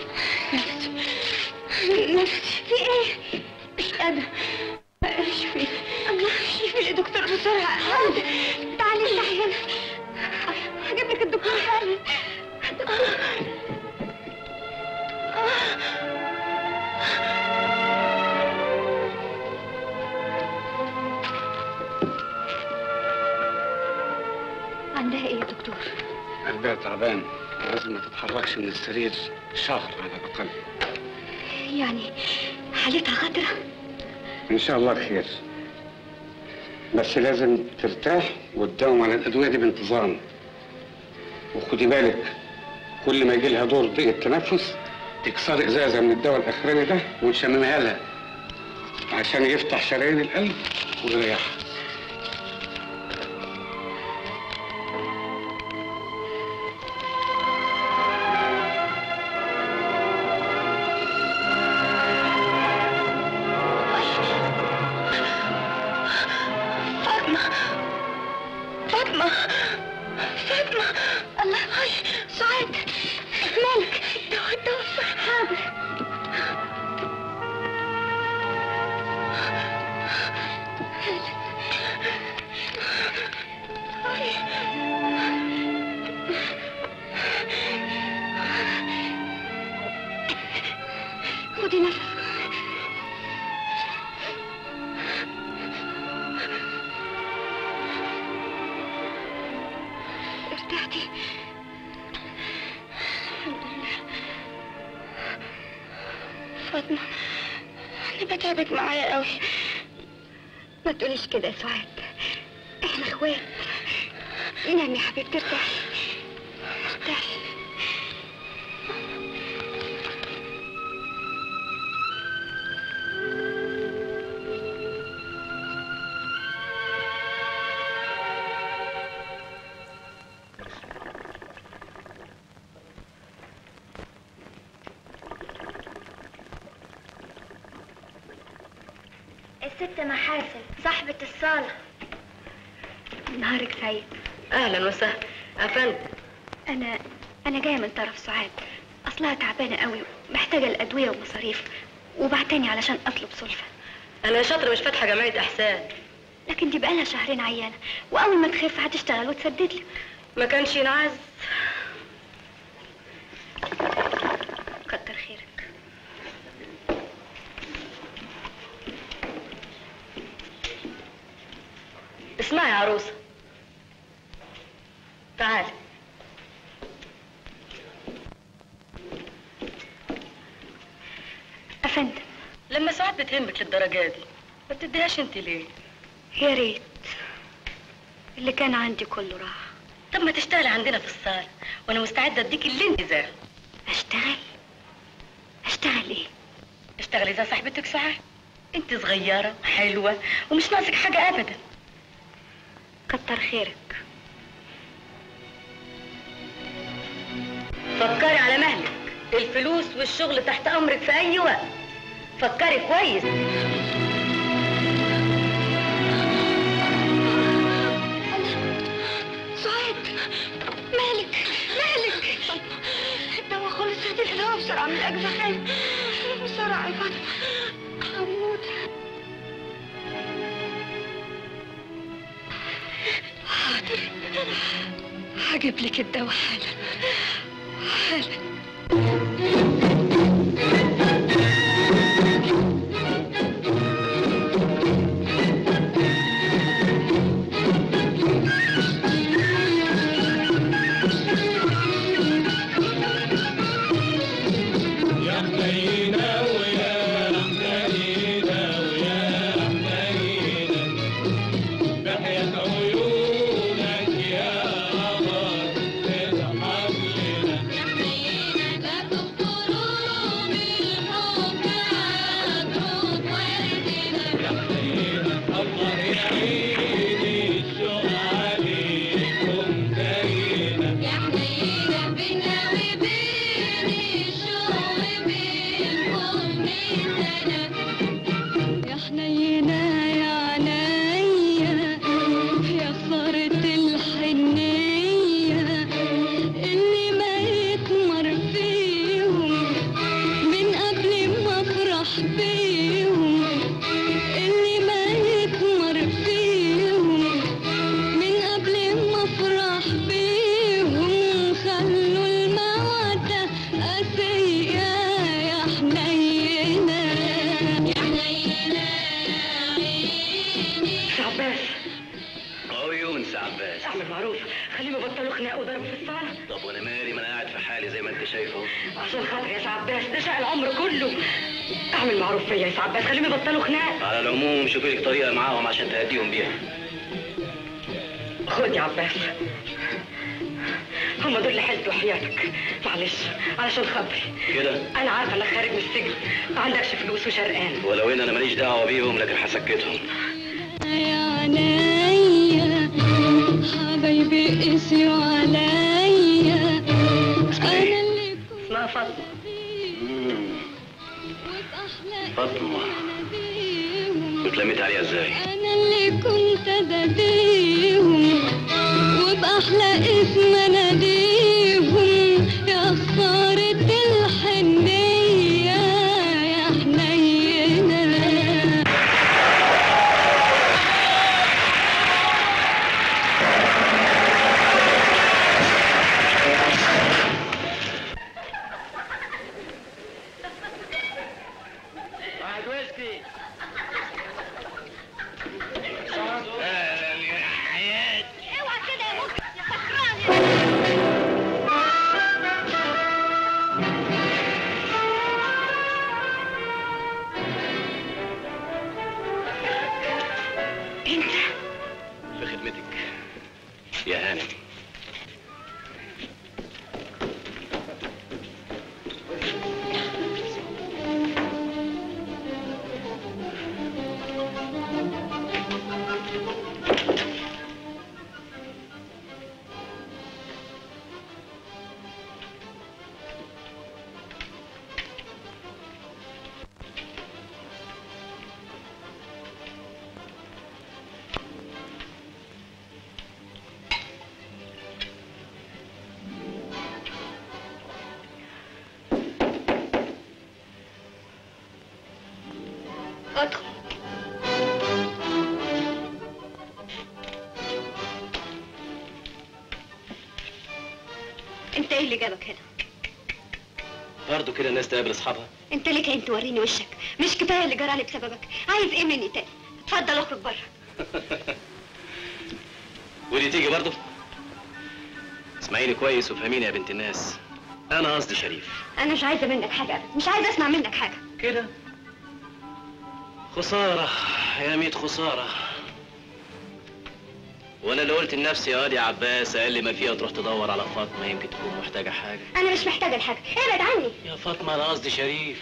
نفسي في ايه مش قادرة ايش في الله شوفي يا دكتور بسرعة تعالي افتحي هنا هجيب لك الدكتور حالا عندها ايه يا دكتور؟ قلبها تعبان لازم ما تتحركش من السرير شهر على الأقل يعني حالتها خطرة إن شاء الله خير بس لازم ترتاح وتداوم على الأدوية دي بانتظام وخدي بالك كل ما يجي لها دور ضيق التنفس تكسري ازازه من الدواء الاخراني ده وتشممها لها عشان يفتح شرايين القلب ويريحها فاطمة فاطمة فاطمة الله هاي سعاد مالك دواء الدواء حاضر خدي نفس ارتحتي الحمد لله فاطمة أنا بتعبك معايا قوي ما تقوليش كده يا سعاد احنا اخوات نام يا حبيبتي ارتاحي ارتاحي الست محاسن صاحبة الصالة نهارك سعيد اهلا وسهلا افندم أنا أنا جاية من طرف سعاد أصلها تعبانة قوي محتاجة الأدوية ومصاريف وبعتني علشان أطلب سلفة انا شاطره مش فاتحه جمعيه احسان لكن دي بقالها شهرين عيانة وأول ما تخف هتشتغل وتسدد لي ما كانش ينعز كتر خيرك اسمعي يا عروسه تعالي أفندم لما ساعات بتهمك للدرجه دي ما بتديهاش انت ليه يا ريت اللي كان عندي كله راح طب ما تشتغلي عندنا في الصاله وانا مستعده اديك اللي انت عايزاه أشتغل أشتغل إيه اشتغلي زي صاحبتك ساعات انت صغيره حلوه ومش ناقصك حاجه ابدا كتر خيرك فكري على مهلك الفلوس والشغل تحت امرك في اي وقت فكري كويس سعاد مالك مالك الدواء خلص هاتي الدواء بسرعة من الأجزخان بسرعة يا فاطمة هموت حاضر هجيب لك الدواء حالا حالا يا حنينة ويا حنينة ويا حنينة بحياة عيونك يا قمر تضحك لنا يا حنينة لا تخطروا بالحب عطرود وردنا يا حنينة الله يعيني الشوق عليكم دايما يا حنينة بينا وبين الشوق بينكم من سنة يا حنينة يا عينيا يا خسارة الحنية اللي ما يتمر فيهم من قبل ما افرح بيهم اللي ما يتمر فيهم من قبل ما افرح بيهم خلوا المودة قاسية يا حنينة يا حنينة عباس عيون سي عباس اعمل معروف خليهم يبطلوا خناق وضرب في الصاله طب وانا مالي ما انا قاعد في حالي زي ما انت شايفه عشان خاطر يا سي عباس ده شقى العمر كله اعمل معروف فيا يا سي عباس خليهم يبطلوا خناق على العموم شوفي لك طريقه معاهم عشان تهديهم بيها خد يا عباس هم دول اللي حلت وحياتك معلش علشان خاطري كده انا عارفه انك خارج من السجن ما عندكش فلوس وشرقان ولو ان انا ماليش دعوه بيهم لكن هسكتهم يا عينيا حبايبي قسيوا عليا انا اللي اسمها فاطمه فاطمه واتلميت عليها ازاي انا اللي كنت اداديهم وباحلى اسم اناديهم يا خسارة الحنية يا حنينة واحد ويسكي اوعى كده يا مخ يا سكران خدهم انت ايه اللي جابك هنا برضه كده الناس تقابل اصحابها انت ليك عين توريني وشك مش كفايه اللي جرالي بسببك عايز ايه مني تاني اتفضل اخرج بره ودي تيجي برضه اسمعيني كويس وفهميني يا بنت الناس انا قصدي شريف انا مش عايزه منك حاجه أبدا. مش عايزه اسمع منك حاجه كده خسارة يا ميت خسارة وانا اللي قلت لنفسي يا واد يا عباس اقل ما فيها تروح تدور على فاطمة يمكن تكون محتاجة حاجة انا مش محتاجه لحاجه ابعد عني يا فاطمة انا قصدي شريف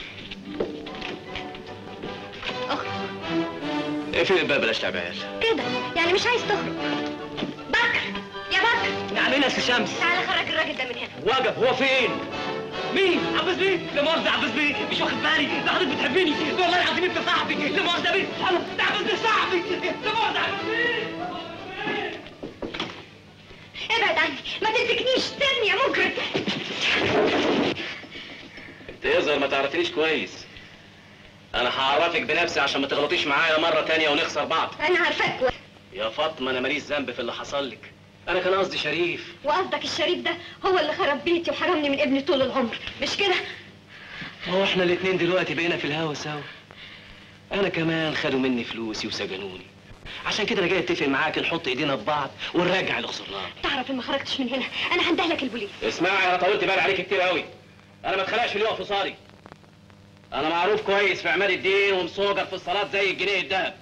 اخرج اقفل الباب بلاش لعب عيال كده يعني مش عايز تخرج بكر يا بكر نعم هنا يا شمس تعالى خرج الراجل ده من هنا وقف هو فين؟ مين؟ عباس بيه؟ لا مؤاخذة عباس بيه مش واخد بالي ده حضرتك بتحبني والله العظيم انت صاحبي لا مؤاخذة بيه انا ده عباس بيه صاحبي لا مؤاخذة عباس بيه ابعد عني ما تمسكنيش سيبني يا مجرم انت يظهر ما تعرفنيش كويس انا هعرفك بنفسي عشان ما تغلطيش معايا مرة تانية ونخسر بعض انا عارفاك كويس يا فاطمة انا ماليش ذنب في اللي حصل لك انا كان قصدي شريف وقصدك الشريف ده هو اللي خرب بيتي وحرمني من ابني طول العمر مش كده هو احنا الاتنين دلوقتي بقينا في الهوا سوا انا كمان خدوا مني فلوسي وسجنوني عشان كده انا جاي اتفق معاك نحط ايدينا في بعض ونراجع اللي خسرناه تعرف ان ما خرجتش من هنا انا هندهلك البوليس اسمعي انا طولت بالي عليك كتير قوي انا ما اتخلقش في اليوم في صاري انا معروف كويس في عماد الدين ومصوجر في الصلاه زي الجنيه الذهب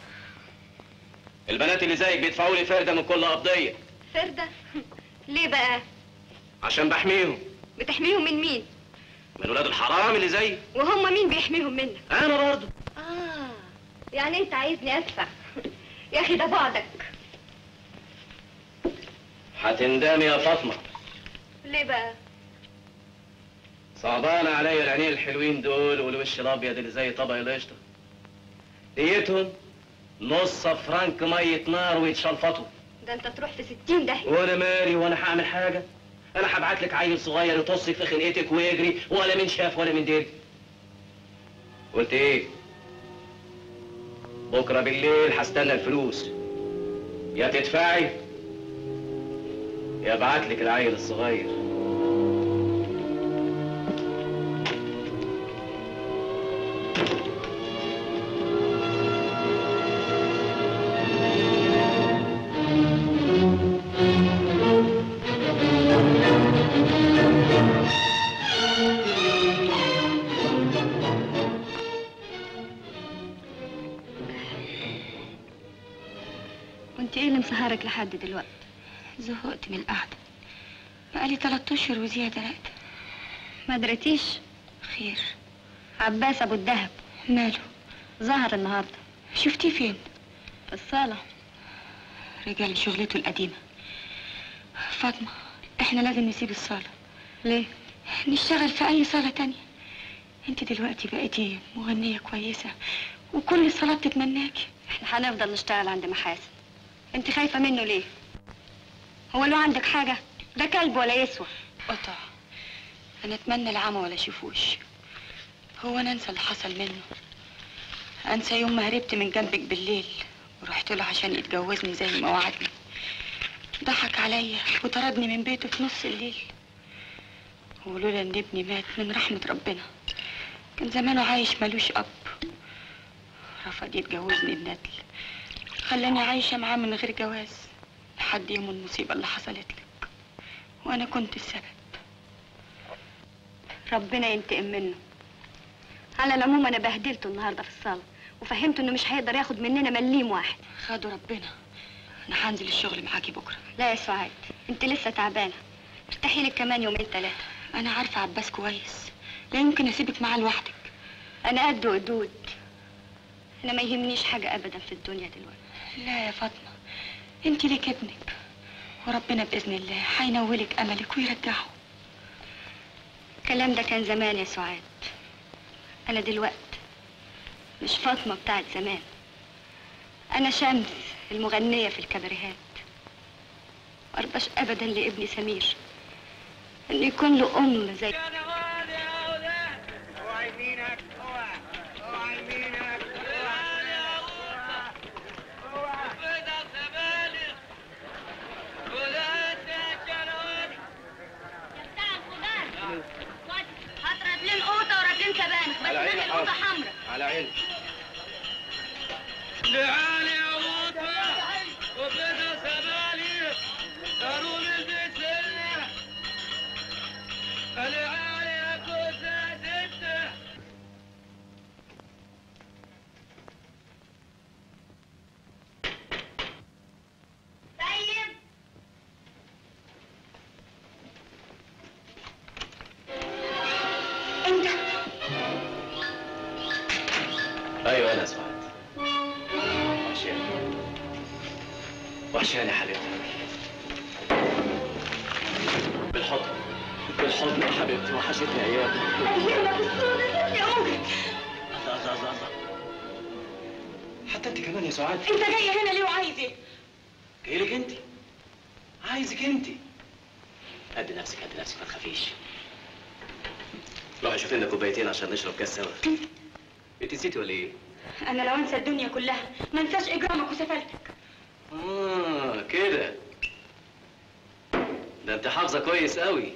البنات اللي زيك بيدفعوا لي فرده من كل قضيه فردة ليه بقى عشان بحميهم بتحميهم من مين من ولاد الحرام اللي زيي وهم مين بيحميهم منك انا برضه اه يعني انت عايزني ادفع يا اخي ده بعدك هتندمي يا فاطمه ليه بقى صعبان عليا العينين الحلوين دول والوش الابيض اللي زي طبق القشطه ديتهم نص فرنك ميه نار ويتشلفطوا ده انت تروح في ستين ده وانا مالي وانا هعمل حاجه انا هبعت لك عيل صغير يطص في خنقتك ويجري ولا من شاف ولا من دري قلت ايه بكره بالليل هستنى الفلوس يا تدفعي يا ابعت لك العيل الصغير وانت ايه اللي مسهرك لحد دلوقتي زهقت من القعدة بقالي تلات اشهر وزيادة راقدة ما دريتيش خير عباس ابو الدهب ماله ظهر النهارده شفتيه فين في الصاله رجع لشغلته القديمة فاطمة احنا لازم نسيب الصالة ليه نشتغل في اي صالة تانية انت دلوقتي بقيتي مغنية كويسة وكل الصلاة تتمناكي احنا هنفضل نشتغل عند محاسن انت خايفه منه ليه هو له عندك حاجه ده كلب ولا يسوى قطع انا اتمنى العمى ولا شوفوش هو انا انسى اللي حصل منه انسى يوم ما هربت من جنبك بالليل ورحت له عشان يتجوزني زي ما وعدني ضحك عليا وطردني من بيته في نص الليل ولولا ان ابني مات من رحمة ربنا كان زمانه عايش ملوش اب رفض يتجوزني بندل خلاني عايشة معاه من غير جواز لحد يوم المصيبة اللي حصلت لك وأنا كنت السبب ربنا ينتقم منه على العموم انا بهدلته النهارده في الصاله وفهمته انه مش هيقدر ياخد مننا مليم واحد خدوا ربنا أنا هنزل الشغل معاكي بكرة لا يا سعاد انت لسه تعبانه ارتاحي لك كمان يومين ثلاثه أنا عارفة عباس كويس لا يمكن أسيبك معاه لوحدك انا قد وقدود انا ما يهمنيش حاجه ابدا في الدنيا دلوقتي لا يا فاطمة انت ليك ابنك وربنا بإذن الله هينولك أملك ويرجعه الكلام ده كان زمان يا سعاد انا دلوقتي مش فاطمه بتاعت زمان انا شمس المغنيه في الكباريهات مرضاش ابدا لابني سمير ان يكون له ام زي اوعى يمينك اوعى اوعى يمينك اوعى وحشاني يا حبيبتي بالحضن بالحضن يا حبيبتي وحشتني ايام ايامك السودة يا ممكن الله الله الله الله حتى انت كمان يا سعاد انت جاي هنا ليه وعايز ايه؟ جاي لك انت عايزك انت قد نفسك قد نفسك ما تخافيش روحي شوفي لنا كوبايتين عشان نشرب كاس سوا انت نسيتي ولا ايه؟ انا لو انسى الدنيا كلها ما انساش اجرامك وسفالتك اه كده ده انت حافظه كويس قوي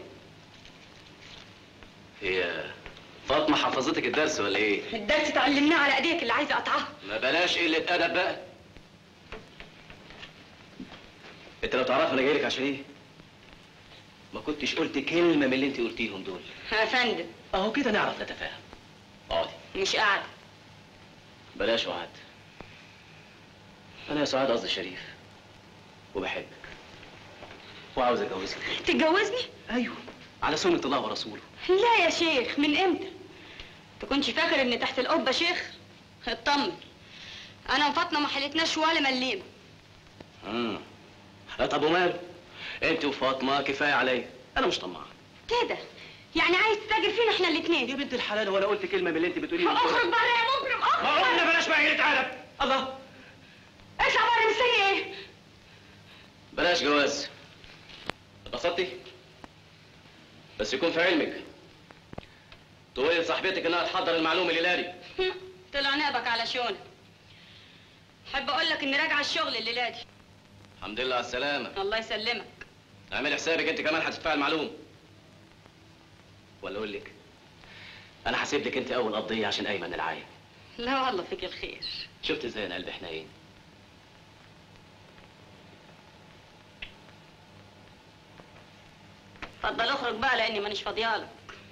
هي فاطمه حفظتك الدرس ولا ايه؟ الدرس اتعلمناه على ايديك اللي عايزه اقطعها ما بلاش قله ادب بقى انت لو تعرف انا جاي لك عشان ايه؟ ما كنتش قلت كلمه من اللي انت قلتيهم دول يا فندم اهو كده نعرف نتفاهم اقعدي مش قاعد بلاش وعد انا يا سعاد قصدي شريف وبحبك وعاوز اتجوزك تتجوزني ايوه على سنه الله ورسوله لا يا شيخ من امتى تكونش فاكر ان تحت القبه شيخ اطمن انا وفاطمه ما حلتناش ولا مليم امم لا طب وماله انت وفاطمه كفايه عليا انا مش طماع كده يعني عايز تتاجر فينا احنا الاثنين يا بنت الحلال ولا قلت كلمه من اللي انت بتقوليها اخرج بره يا مجرم اخرج ما قلنا بلاش بقى قله ادب الله اطلع بره مستني ايه بلاش جواز اتبسطتي بس يكون في علمك تقولي لصاحبتك انها تحضر المعلومه الليله دي طلع نابك على شونه احب اقول لك اني راجعه الشغل الليله دي الحمد لله على السلامه الله يسلمك اعملي حسابك انت كمان هتدفعي المعلوم ولا اقول لك انا هسيب لك انت اول قضيه عشان ايمن العايم لا والله فيك الخير شفت ازاي انا قلبي حنين اتفضل اخرج بقى لاني مانيش فاضيالك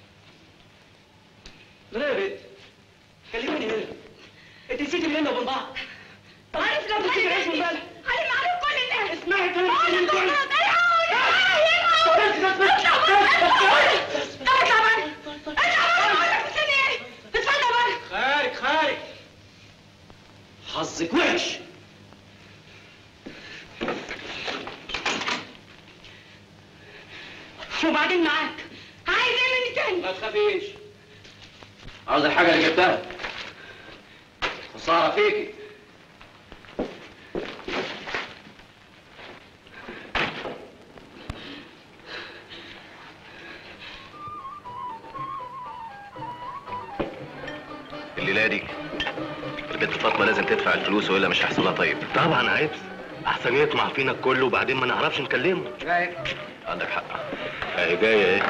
لا يا بنت كلميني هنا انت نسيتي بيننا وبين بعض عارف لو نسيتي العيش من بالك علي معروف كل الناس اسمعي كلام بقول لك كلام خلاص انا هقول اطلع بره اطلع بره اطلع بره بقول لك مستني ايه اتفضل بره خارج خارج حظك وحش وبعدين معاك عايز ايه مني تاني ما تخافيش عاوز الحاجه اللي جبتها خساره فيكي الليله دي البنت فاطمه لازم تدفع الفلوس والا مش هيحصل لها طيب طبعا عيب احسن يطمع فينا الكل وبعدين ما نعرفش نكلمه عندك حق اهي جايه ايه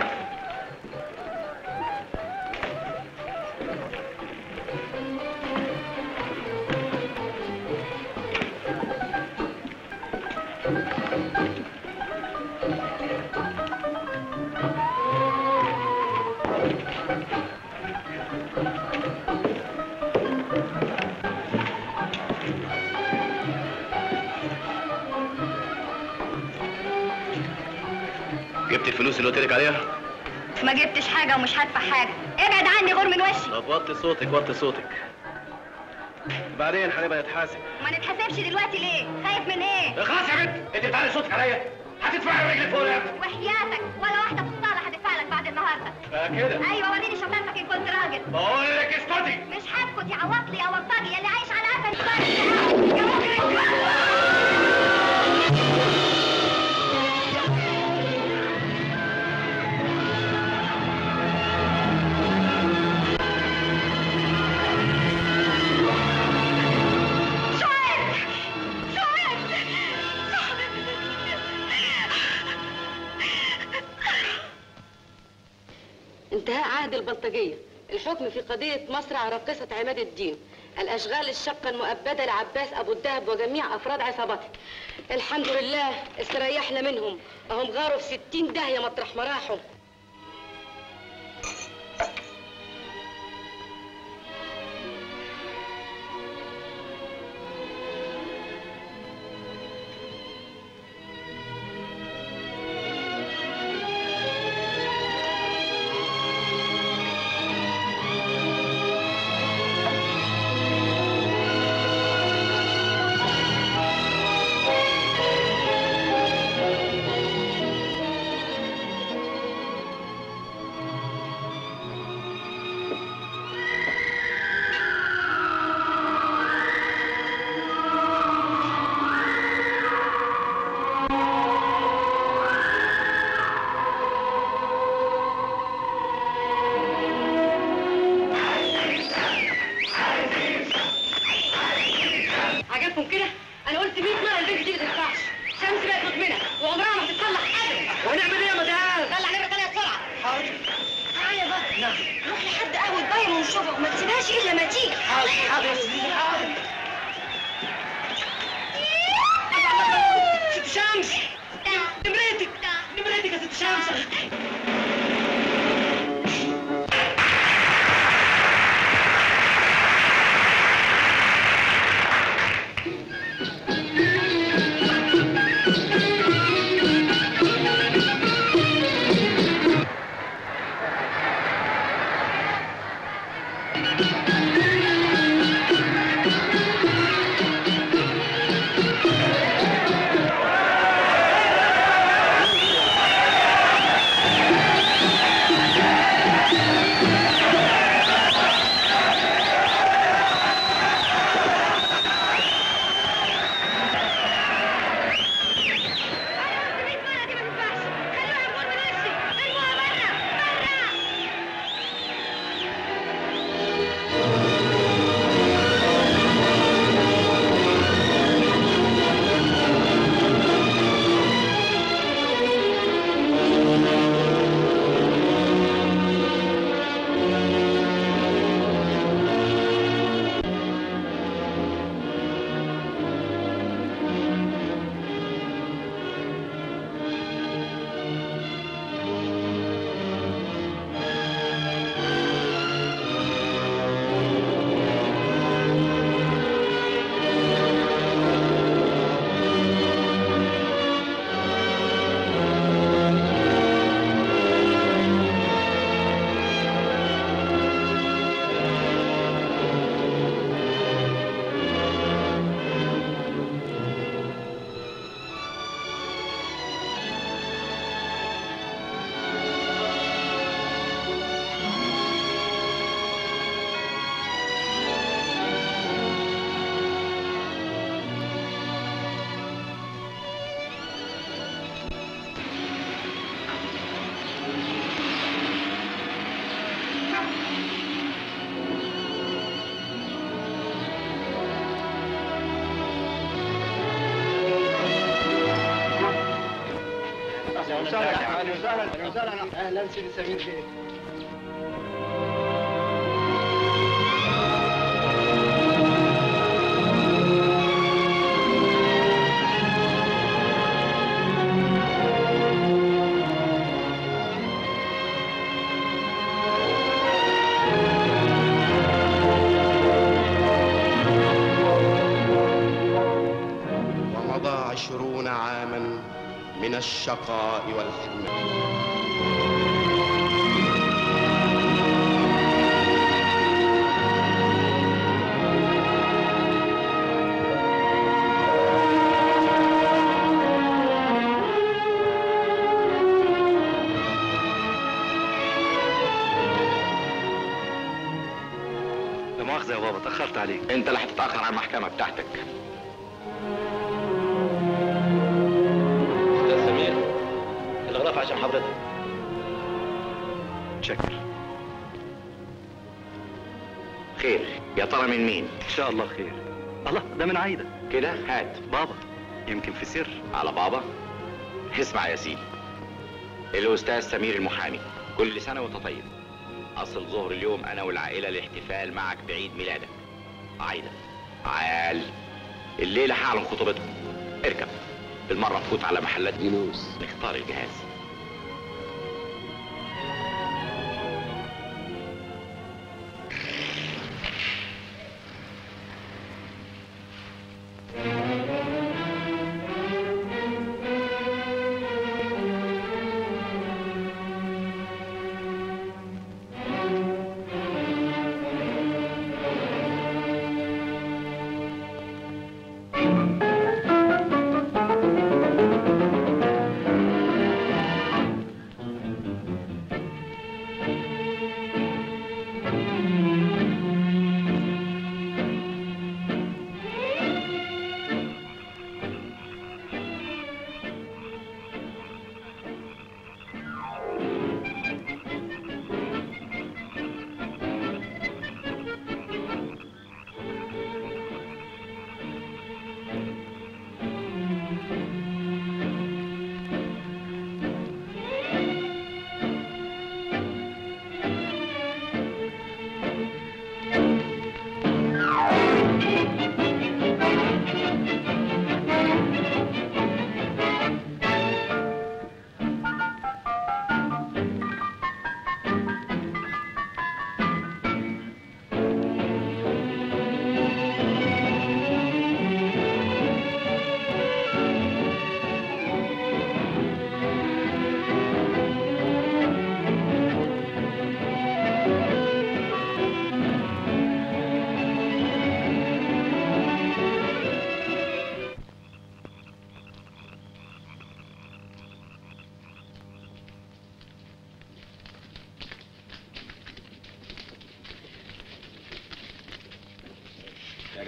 جبت الفلوس اللي قلت لك عليها ما جبتش حاجه ومش هدفع حاجه ابعد عني غور من وشي طب وطي صوتك وطي صوتك بعدين هنبقى نتحاسب ما نتحاسبش دلوقتي ليه خايف من ايه خلاص يا بنت انت بتعلي صوتك عليا هتدفعي رجلك فوق يا وحياتك ولا واحده في الصاله هتدفع لك بعد النهارده كده ايوه وريني شطارتك ان كنت راجل بقول لك اسكتي مش هسكت يا عواطلي يا وطاجي يا اللي عايش على قفا يا مجرم انتهاء عهد البلطجية الحكم في قضية مصرع راقصة عماد الدين الأشغال الشقة المؤبدة لعباس أبو الدهب وجميع أفراد عصابته الحمد لله استريحنا منهم أهم غاروا في ستين داهية مطرح ما راحوا روح لحد قهوة بايم ونشوفها وما تسيبهاش إلا ما تيجي حاضر حاضر يا سيدي حاضر ست شمس نمرتك نمرتك يا ست شمس اهلا وسهلا اهلا وسهلا اهلا وسهلا اهلا سيدي سمير بيه ومضى عشرون عاما من الشقاء والحرمان لا مؤاخذة يا بابا اتأخرت عليك انت اللي هتتأخر على المحكمة بتاعتك استاذ سمير الغرفة عشان حضرتك شكر خير يا ترى من مين ان شاء الله خير الله ده من عايدة كده هات بابا يمكن في سر على بابا اسمع يا سيدي الأستاذ سمير المحامي كل سنة وأنت طيب أصل ظهر اليوم أنا والعائلة الاحتفال معك بعيد ميلادك عايدة عال الليلة هعلن خطوبتكم اركب بالمرة نفوت على محلات جلوس نختار الجهاز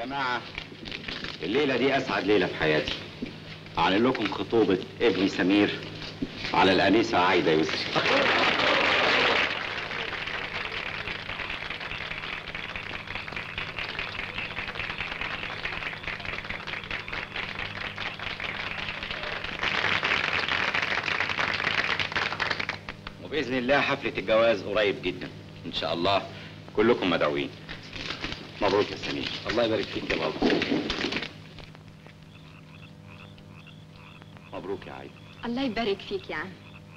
جماعة الليلة دي أسعد ليلة في حياتي أعلن لكم خطوبة ابني سمير على الأنيسة عايدة يوسف وبإذن الله حفلة الجواز قريب جدا إن شاء الله كلكم مدعوين مبروك يا سمير الله يبارك فيك يا بابا مبروك يا عايدة الله يبارك فيك يا عم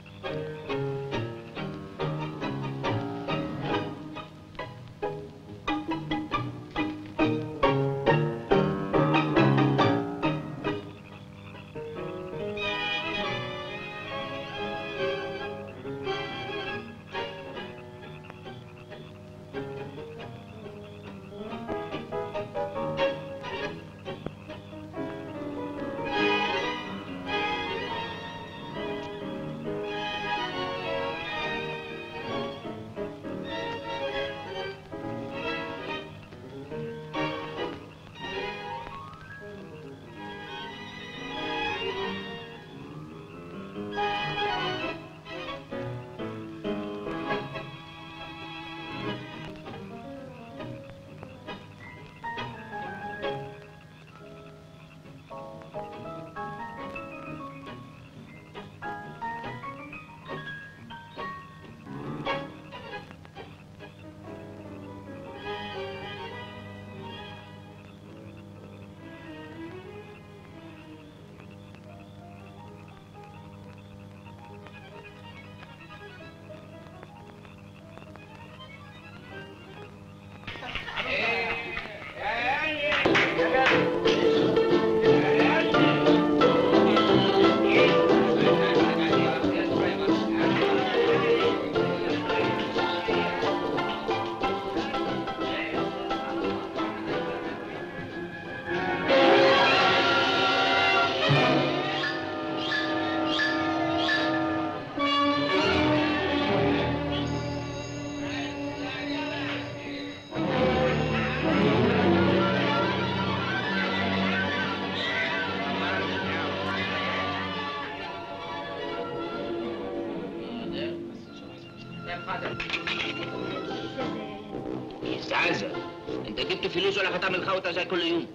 استعاذة انت جبت فلوس ولا هتعمل خوته زي كل يوم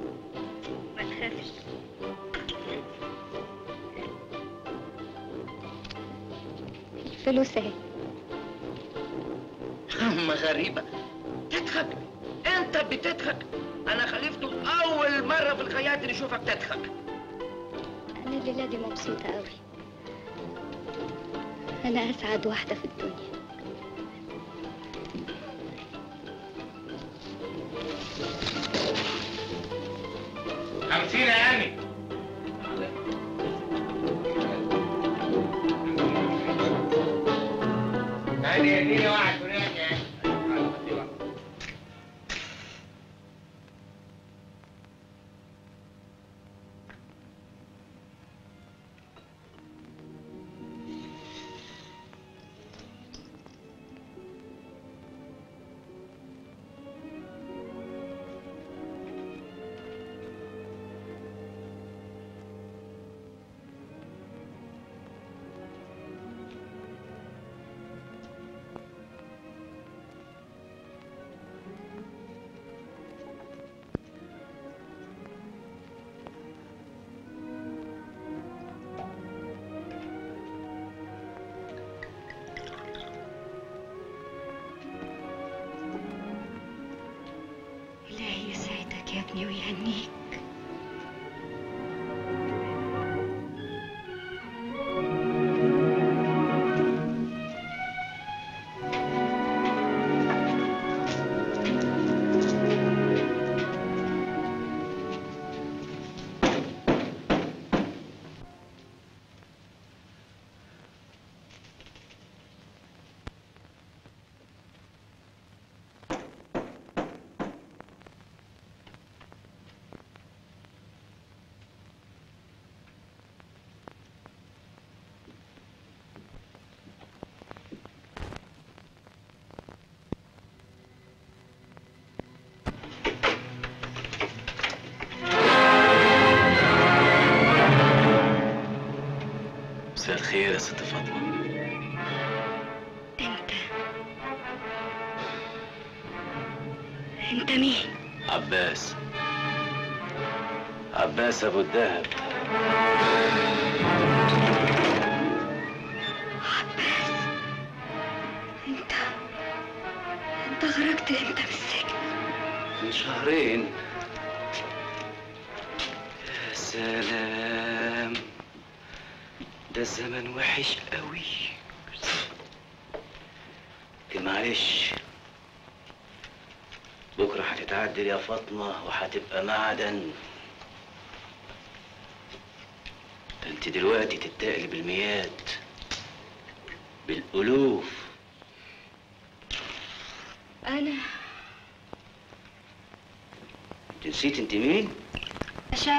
ما تخافش فلوس اهي أما غريبة تضحك انت بتضحك انا خليفته اول مرة في الخيات اللي يشوفك تضحك انا الليله دي مبسوطه قوي انا اسعد واحده في الدنيا خمسين يا عمي ادي اديني واحد هناك يا إلهي يسعدك يا ابني ويهنيك خير يا ست فاطمه انت مين عباس عباس ابو الدهب انت انت خرجت امتى من السجن من شهرين يا سلام ده الزمن وحش قوي لكن معلش بكرة هتتعدل يا فاطمة وهتبقى معدن ده انت دلوقتي تتقلب بالمئات بالألوف انا انت نسيت انت مين؟ عشان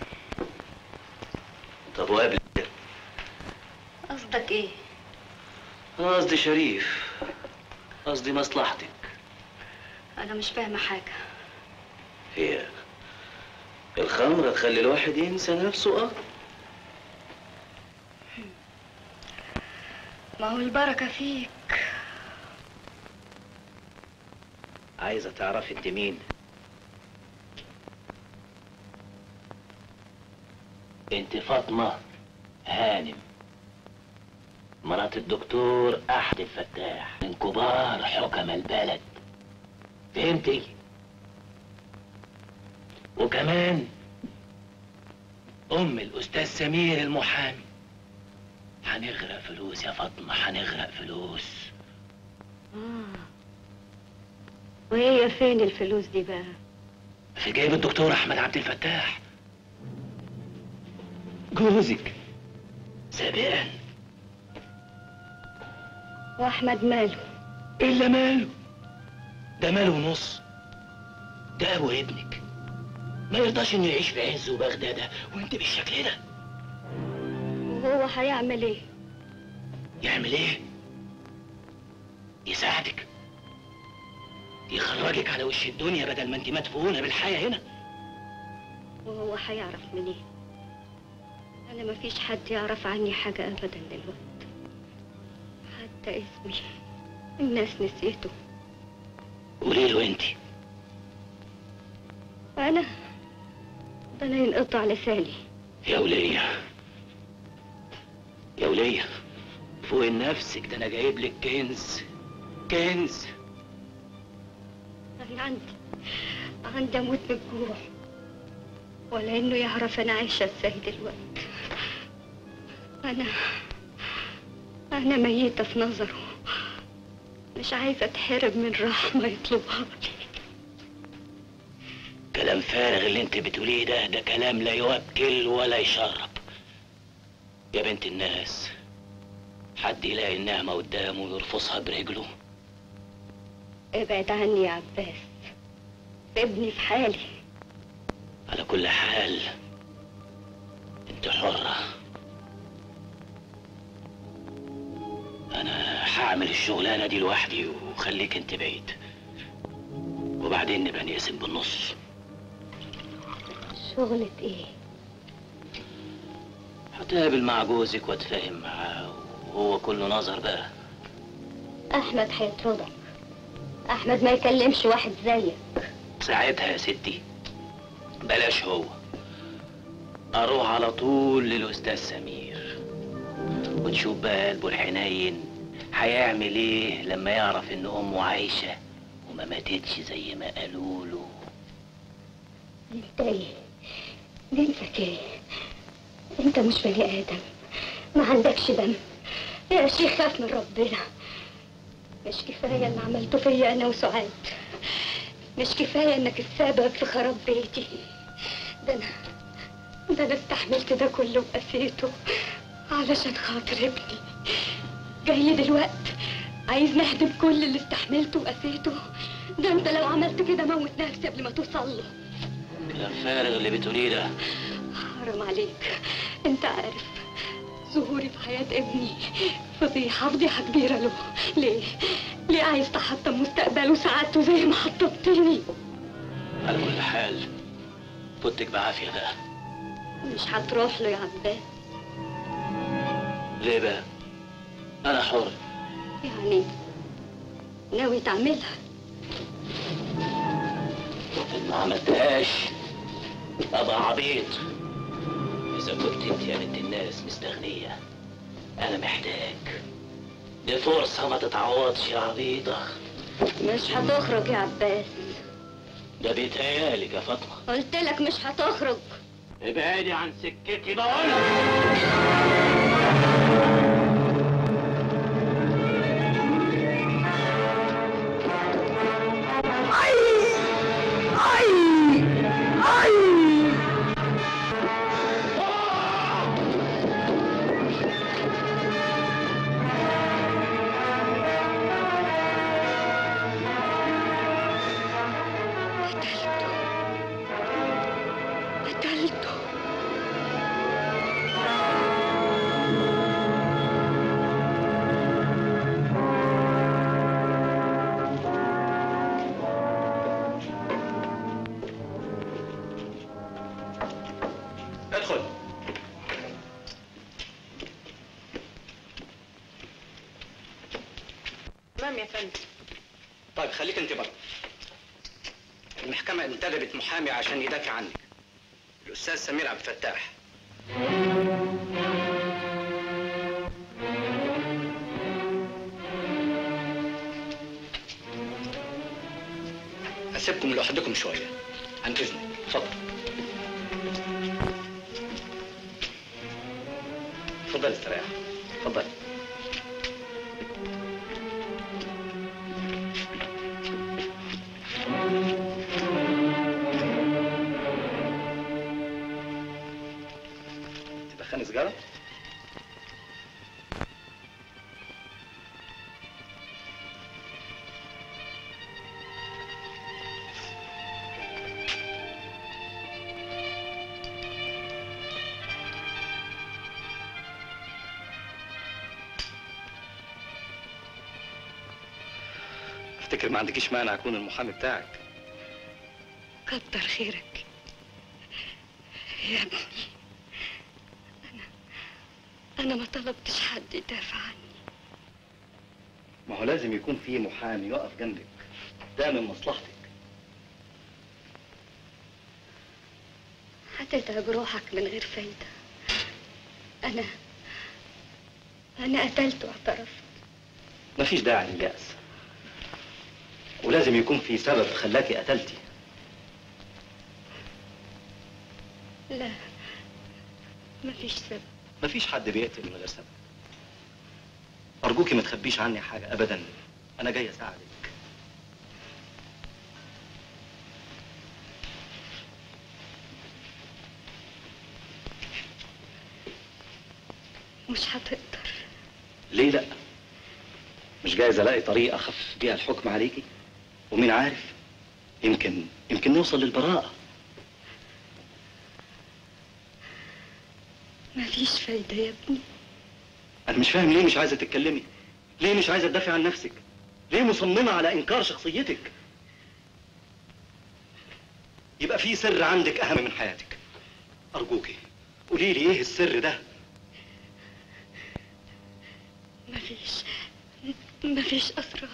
طب وقبل كده قصدك ايه انا قصدي شريف قصدي مصلحتك انا مش فاهمه حاجه هي الخمرة تخلي الواحد ينسى نفسه أكتر ما هو البركه فيك عايزة تعرف انت مين انت فاطمة هانم مرات الدكتور أحد الفتاح من كبار حكم البلد فهمتي وكمان أم الأستاذ سمير المحامي هنغرق فلوس يا فاطمة هنغرق فلوس آه. وهي فين الفلوس دي بقى في جيب الدكتور أحمد عبد الفتاح جوزك سابقا واحمد ماله إلا ماله ده ماله ونص ده أبو ابنك ما يرضاش إنه يعيش في عز وبغدادة وأنت بالشكل ده وهو هيعمل ايه يعمل إيه؟ يساعدك يخرجك على وش الدنيا بدل ما أنت مدفونة بالحياة هنا وهو هيعرف منين انا مفيش حد يعرف عني حاجه ابدا دلوقتي حتى اسمي الناس نسيته قولي له أنت انا ده انا ينقطع لساني يا ولية يا ولية فوق نفسك ده أنا جايب لك كنز كنز انا عندي عندي اموت من الجوع ولا انه يعرف انا عايشه ازاي دلوقتي انا انا ميته في نظره مش عايزه اتحرم من رحمه يطلبها لي كلام فارغ اللي انت بتقوليه ده ده كلام لا يوكل ولا يشرب يا بنت الناس حد يلاقي النعمة قدامه ويرفصها برجله ابعد عني يا عباس سيبني في حالي على كل حال انت حرة انا هعمل الشغلانة دي لوحدي وخليك انت بعيد وبعدين نبقى نقسم بالنص شغلة ايه هتقابل مع جوزك واتفاهم معاه وهو كله نظر بقى احمد هيطردك احمد ما يكلمش واحد زيك ساعتها يا ستي بلاش هو اروح على طول للاستاذ سمير وتشوف بقى قلبه الحنين هيعمل ايه لما يعرف ان امه عايشه وما ماتتش زي ما قالوا له انت ايه جنسك ايه انت مش بني ادم ما عندكش دم يا شيخ خاف من ربنا مش كفايه اللي عملته فيا انا وسعاد مش كفايه انك السبب في خراب بيتي ده انا ده انا استحملت ده كله وقسيته علشان خاطر ابني جاي دلوقت عايز نهدم كل اللي استحملته وقسيته ده انت لو عملت كده موت نفسي قبل ما توصل له كلام فارغ اللي بتقوليه ده حرام عليك انت عارف ظهوري في حياة ابني فضيحة فضيحة كبيرة له ليه؟ ليه عايز تحطم مستقبله وسعادته زي ما حطمتني؟ على كل حال فوتك بعافيه ده مش هتروح له يا عباس ليه بقى؟ أنا حر يعني ناوي تعملها إن ما عملتهاش أبقى عبيط إذا كنت أنت يا بنت الناس مستغنية أنا محتاج دي فرصة ما تتعوضش يا عبيطة مش هتخرج يا عباس ده بيتهيألك يا فاطمة قلت لك مش هتخرج ابعدي عن سكتي بقول قتلته ادخل تمام يا فندم طيب خليك انت بره المحكمة انتدبت محامي عشان يدافع عنك الأستاذ سمير عبد الفتاح هسيبكم لوحدكم شوية عن إذنك اتفضل اتفضل استريح اتفضل تدخني سيجارة؟ افتكر ما عندكيش مانع اكون المحامي بتاعك كتر خيرك يا ابني أنا أنا ما طلبتش حد يدافع عني ما هو لازم يكون في محامي يقف جنبك ده من مصلحتك هتتعب روحك من غير فايدة أنا أنا قتلت واعترفت مفيش داعي لليأس ولازم يكون في سبب خلاكي قتلتي لا مفيش سبب مفيش حد بيقتل من غير سبب أرجوكي ما تخبيش عني حاجة أبدا أنا جاي أساعدك مش هتقدر ليه لأ؟ مش جايز ألاقي طريقة أخفف بيها الحكم عليكي؟ ومين عارف؟ يمكن يمكن نوصل للبراءة مفيش فايدة يا ابني أنا مش فاهم ليه مش عايزة تتكلمي؟ ليه مش عايزة تدافع عن نفسك؟ ليه مصممة على إنكار شخصيتك؟ يبقى في سر عندك أهم من حياتك أرجوكي قولي لي إيه السر ده؟ مفيش مفيش أسرار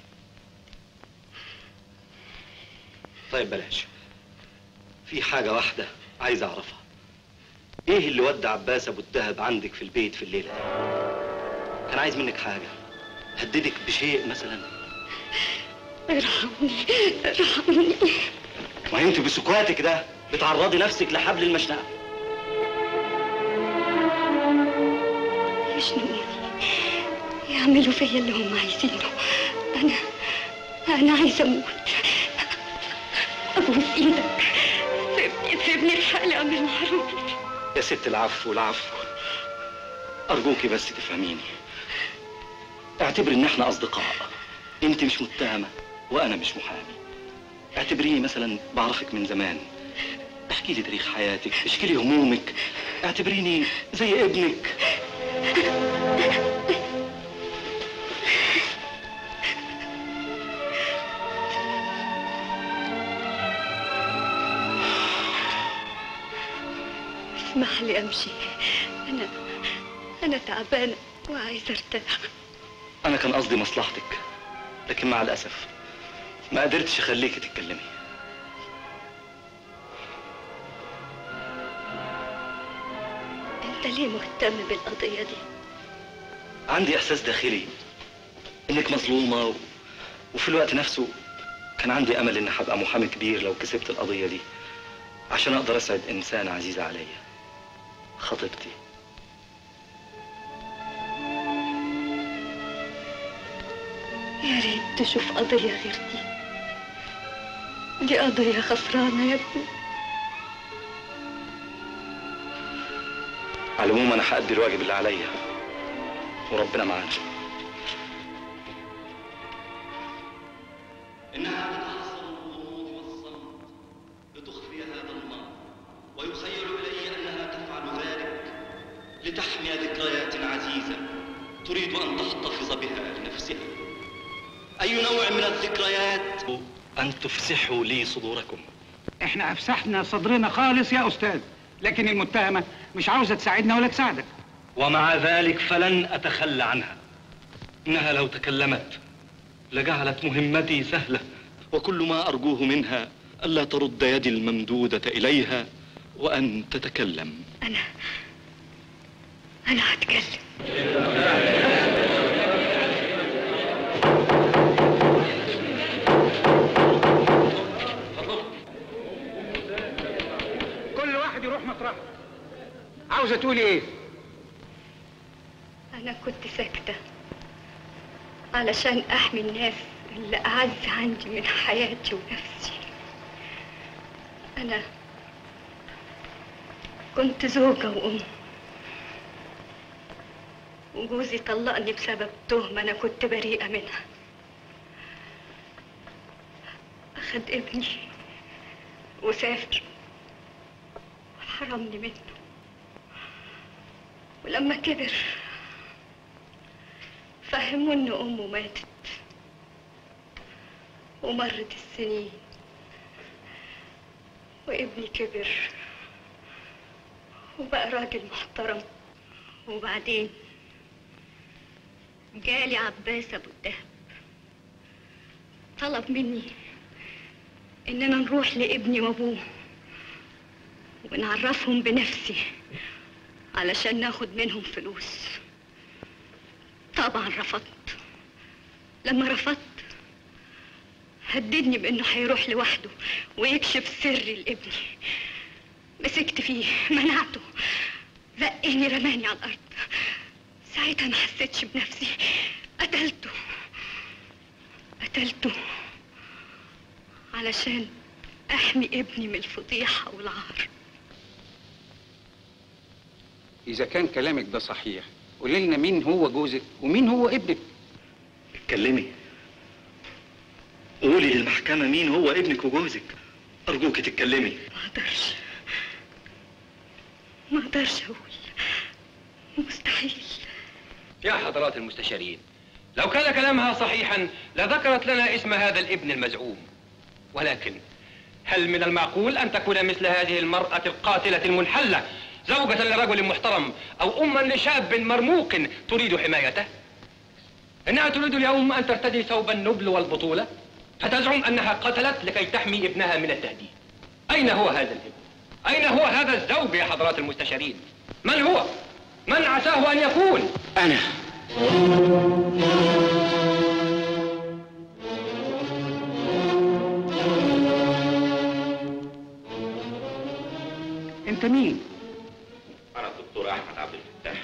طيب بلاش في حاجة واحدة عايز أعرفها إيه اللي ودى عباس أبو الدهب عندك في البيت في الليلة دي؟ كان عايز منك حاجة هددك بشيء مثلا ارحمني ارحمني ما انت بسكواتك ده بتعرضي نفسك لحبل المشنقة يشنقوني يعملوا فيا اللي هم عايزينه أنا أنا عايزة أموت أبوس إيدك سيبني سيبني في حالي أعمل معروف يا ست العفو العفو أرجوكي بس تفهميني اعتبري إن احنا أصدقاء أنت مش متهمة وأنا مش محامي اعتبريني مثلا بعرفك من زمان احكي لي تاريخ حياتك اشكي لي همومك اعتبريني زي ابنك اسمح لي أمشي أنا أنا تعبانة وعايزة أرتاح انا كان قصدي مصلحتك لكن مع الاسف ما قدرتش اخليكي تتكلمي أنت ليه مهتم بالقضية دي؟ عندي احساس داخلي انك مظلومه و... وفي الوقت نفسه كان عندي امل اني هبقى محامي كبير لو كسبت القضيه دي عشان اقدر اسعد انسانه عزيزه عليا خطيبتي يا ريت تشوف قضية غير دي دي قضية خسرانة يا ابني على العموم انا هأدي الواجب اللي عليا وربنا معانا إنها تتحصل الغموض والصمت لتخفي هذا المرض ويخيل إلي أنها تفعل ذلك لتحمي ذكريات عزيزة تريد أن تحتفظ بها لنفسها أي نوع من الذكريات ان تفسحوا لي صدوركم احنا افسحنا صدرنا خالص يا استاذ لكن المتهمه مش عاوزه تساعدنا ولا تساعدك ومع ذلك فلن اتخلى عنها انها لو تكلمت لجعلت مهمتي سهله وكل ما ارجوه منها الا ترد يدي الممدوده اليها وان تتكلم أنا أنا هتكلم كل واحد يروح مطرحه عاوزه تقولي ايه أنا كنت ساكتة علشان أحمي الناس اللي أعز عندي من حياتي ونفسي أنا كنت زوجة وأم وجوزي طلقني بسبب تهمة أنا كنت بريئة منها أخد ابني وسافر وحرمني منه ولما كبر فهموا ان امه ماتت ومرت السنين وابني كبر وبقى راجل محترم وبعدين جالي عباس ابو الدهب طلب مني اننا نروح لابني وابوه ونعرفهم بنفسي علشان ناخد منهم فلوس طبعا رفضت لما رفضت هددني بانه هيروح لوحده ويكشف سري لابني مسكت فيه منعته زقني رماني على الارض ساعتها ما حسيتش بنفسي قتلته قتلته علشان احمي ابني من الفضيحه والعار اذا كان كلامك ده صحيح قولي لنا مين هو جوزك ومين هو ابنك اتكلمي قولي للمحكمة مين هو ابنك وجوزك أرجوك تتكلمي ما اقدرش ما اقدرش اقول مستحيل يا حضرات المستشارين لو كان كلامها صحيحا لذكرت لنا اسم هذا الابن المزعوم ولكن هل من المعقول أن تكون مثل هذه المرأة القاتلة المنحلة زوجة لرجل محترم أو أما لشاب مرموق تريد حمايته إنها تريد اليوم أن ترتدي ثوب النبل والبطولة فتزعم أنها قتلت لكي تحمي ابنها من التهديد أين هو هذا الابن؟ أين هو هذا الزوج يا حضرات المستشارين؟ من هو؟ من عساه أن يكون؟ أنا انت مين أنا الدكتور أحمد عبد الفتاح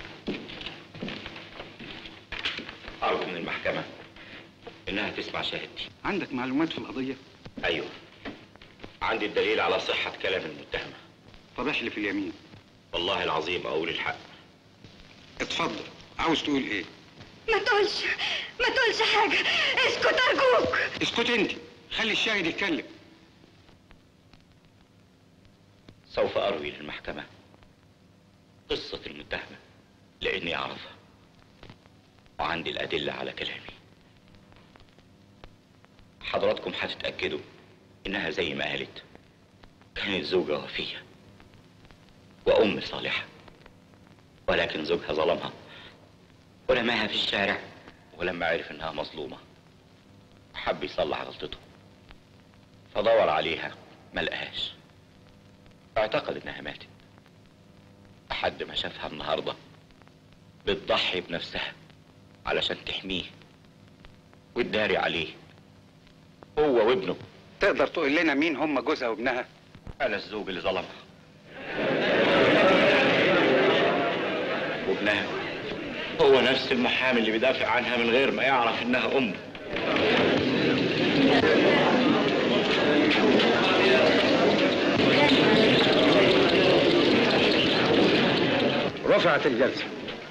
أرجو من المحكمة إنها تسمع شهادتي عندك معلومات في القضيه أيوه عندي الدليل على صحة كلام المتهمة طب احلف اليمين والله العظيم أقول الحق اتفضل عاوز تقول ايه ما تقولش ما تقولش حاجه اسكت ارجوك اسكت انت خلي الشاهد يتكلم سوف أروي للمحكمة قصة المتهمة لأني أعرفها وعندي الأدلة على كلامي حضراتكم هتتأكدوا إنها زي ما قالت كانت زوجة وفية وأم صالحة ولكن زوجها ظلمها ورماها في الشارع ولما عرف انها مظلومة حب يصلح غلطته فدور عليها ما لقاهاش اعتقد انها ماتت لحد ما شافها النهارده بتضحي بنفسها علشان تحميه وتداري عليه هو وابنه تقدر تقول لنا مين هم جوزها وابنها انا الزوج اللي ظلمها وابنها هو نفس المحامي اللي بيدافع عنها من غير ما يعرف انها امه رفعت الجلسة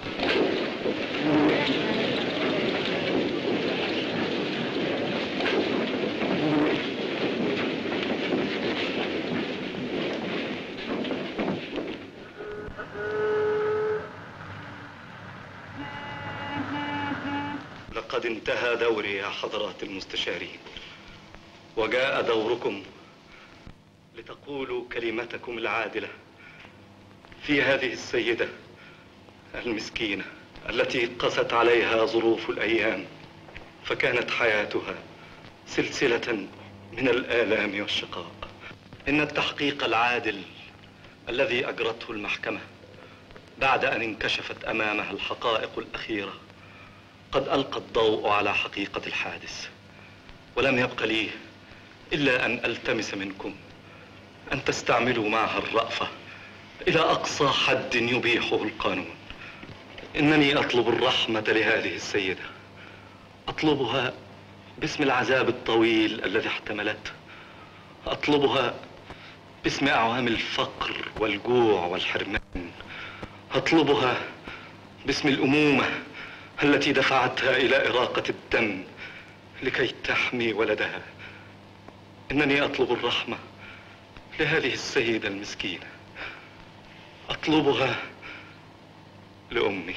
لقد انتهى دوري يا حضرات المستشارين وجاء دوركم لتقولوا كلمتكم العادلة في هذه السيدة المسكينة التي قست عليها ظروف الأيام فكانت حياتها سلسلة من الآلام والشقاء إن التحقيق العادل الذي أجرته المحكمة بعد أن انكشفت أمامها الحقائق الأخيرة قد ألقى الضوء على حقيقة الحادث ولم يبق لي إلا أن ألتمس منكم أن تستعملوا معها الرأفة إلى أقصى حد يبيحه القانون إنني أطلب الرحمة لهذه السيدة أطلبها باسم العذاب الطويل الذي احتملته أطلبها باسم أعوام الفقر والجوع والحرمان أطلبها باسم الأمومة التي دفعتها إلى إراقة الدم لكي تحمي ولدها إنني أطلب الرحمة لهذه السيدة المسكينة أطلبها لأمي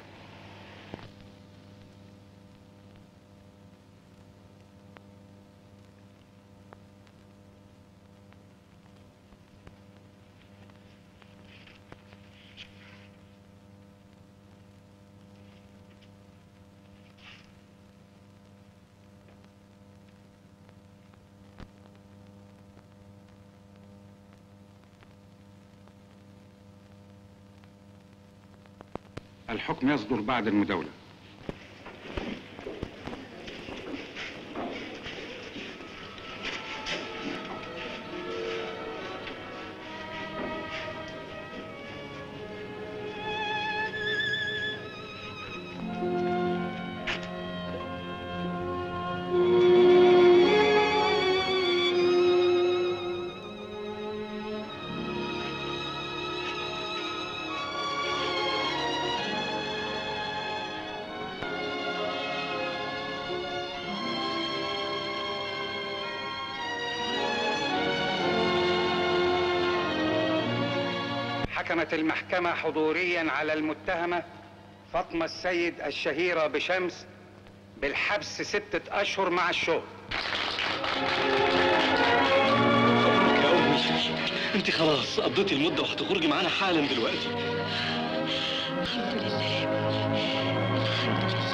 الحكم يصدر بعد المداولة حكمت المحكمة حضوريا على المتهمة فاطمة السيد الشهيرة بشمس بالحبس ستة أشهر مع الشغل يا أمي أنت خلاص قضيتي المدة وهتخرجي معانا حالا دلوقتي الحمد لله يا ابني الحمد لله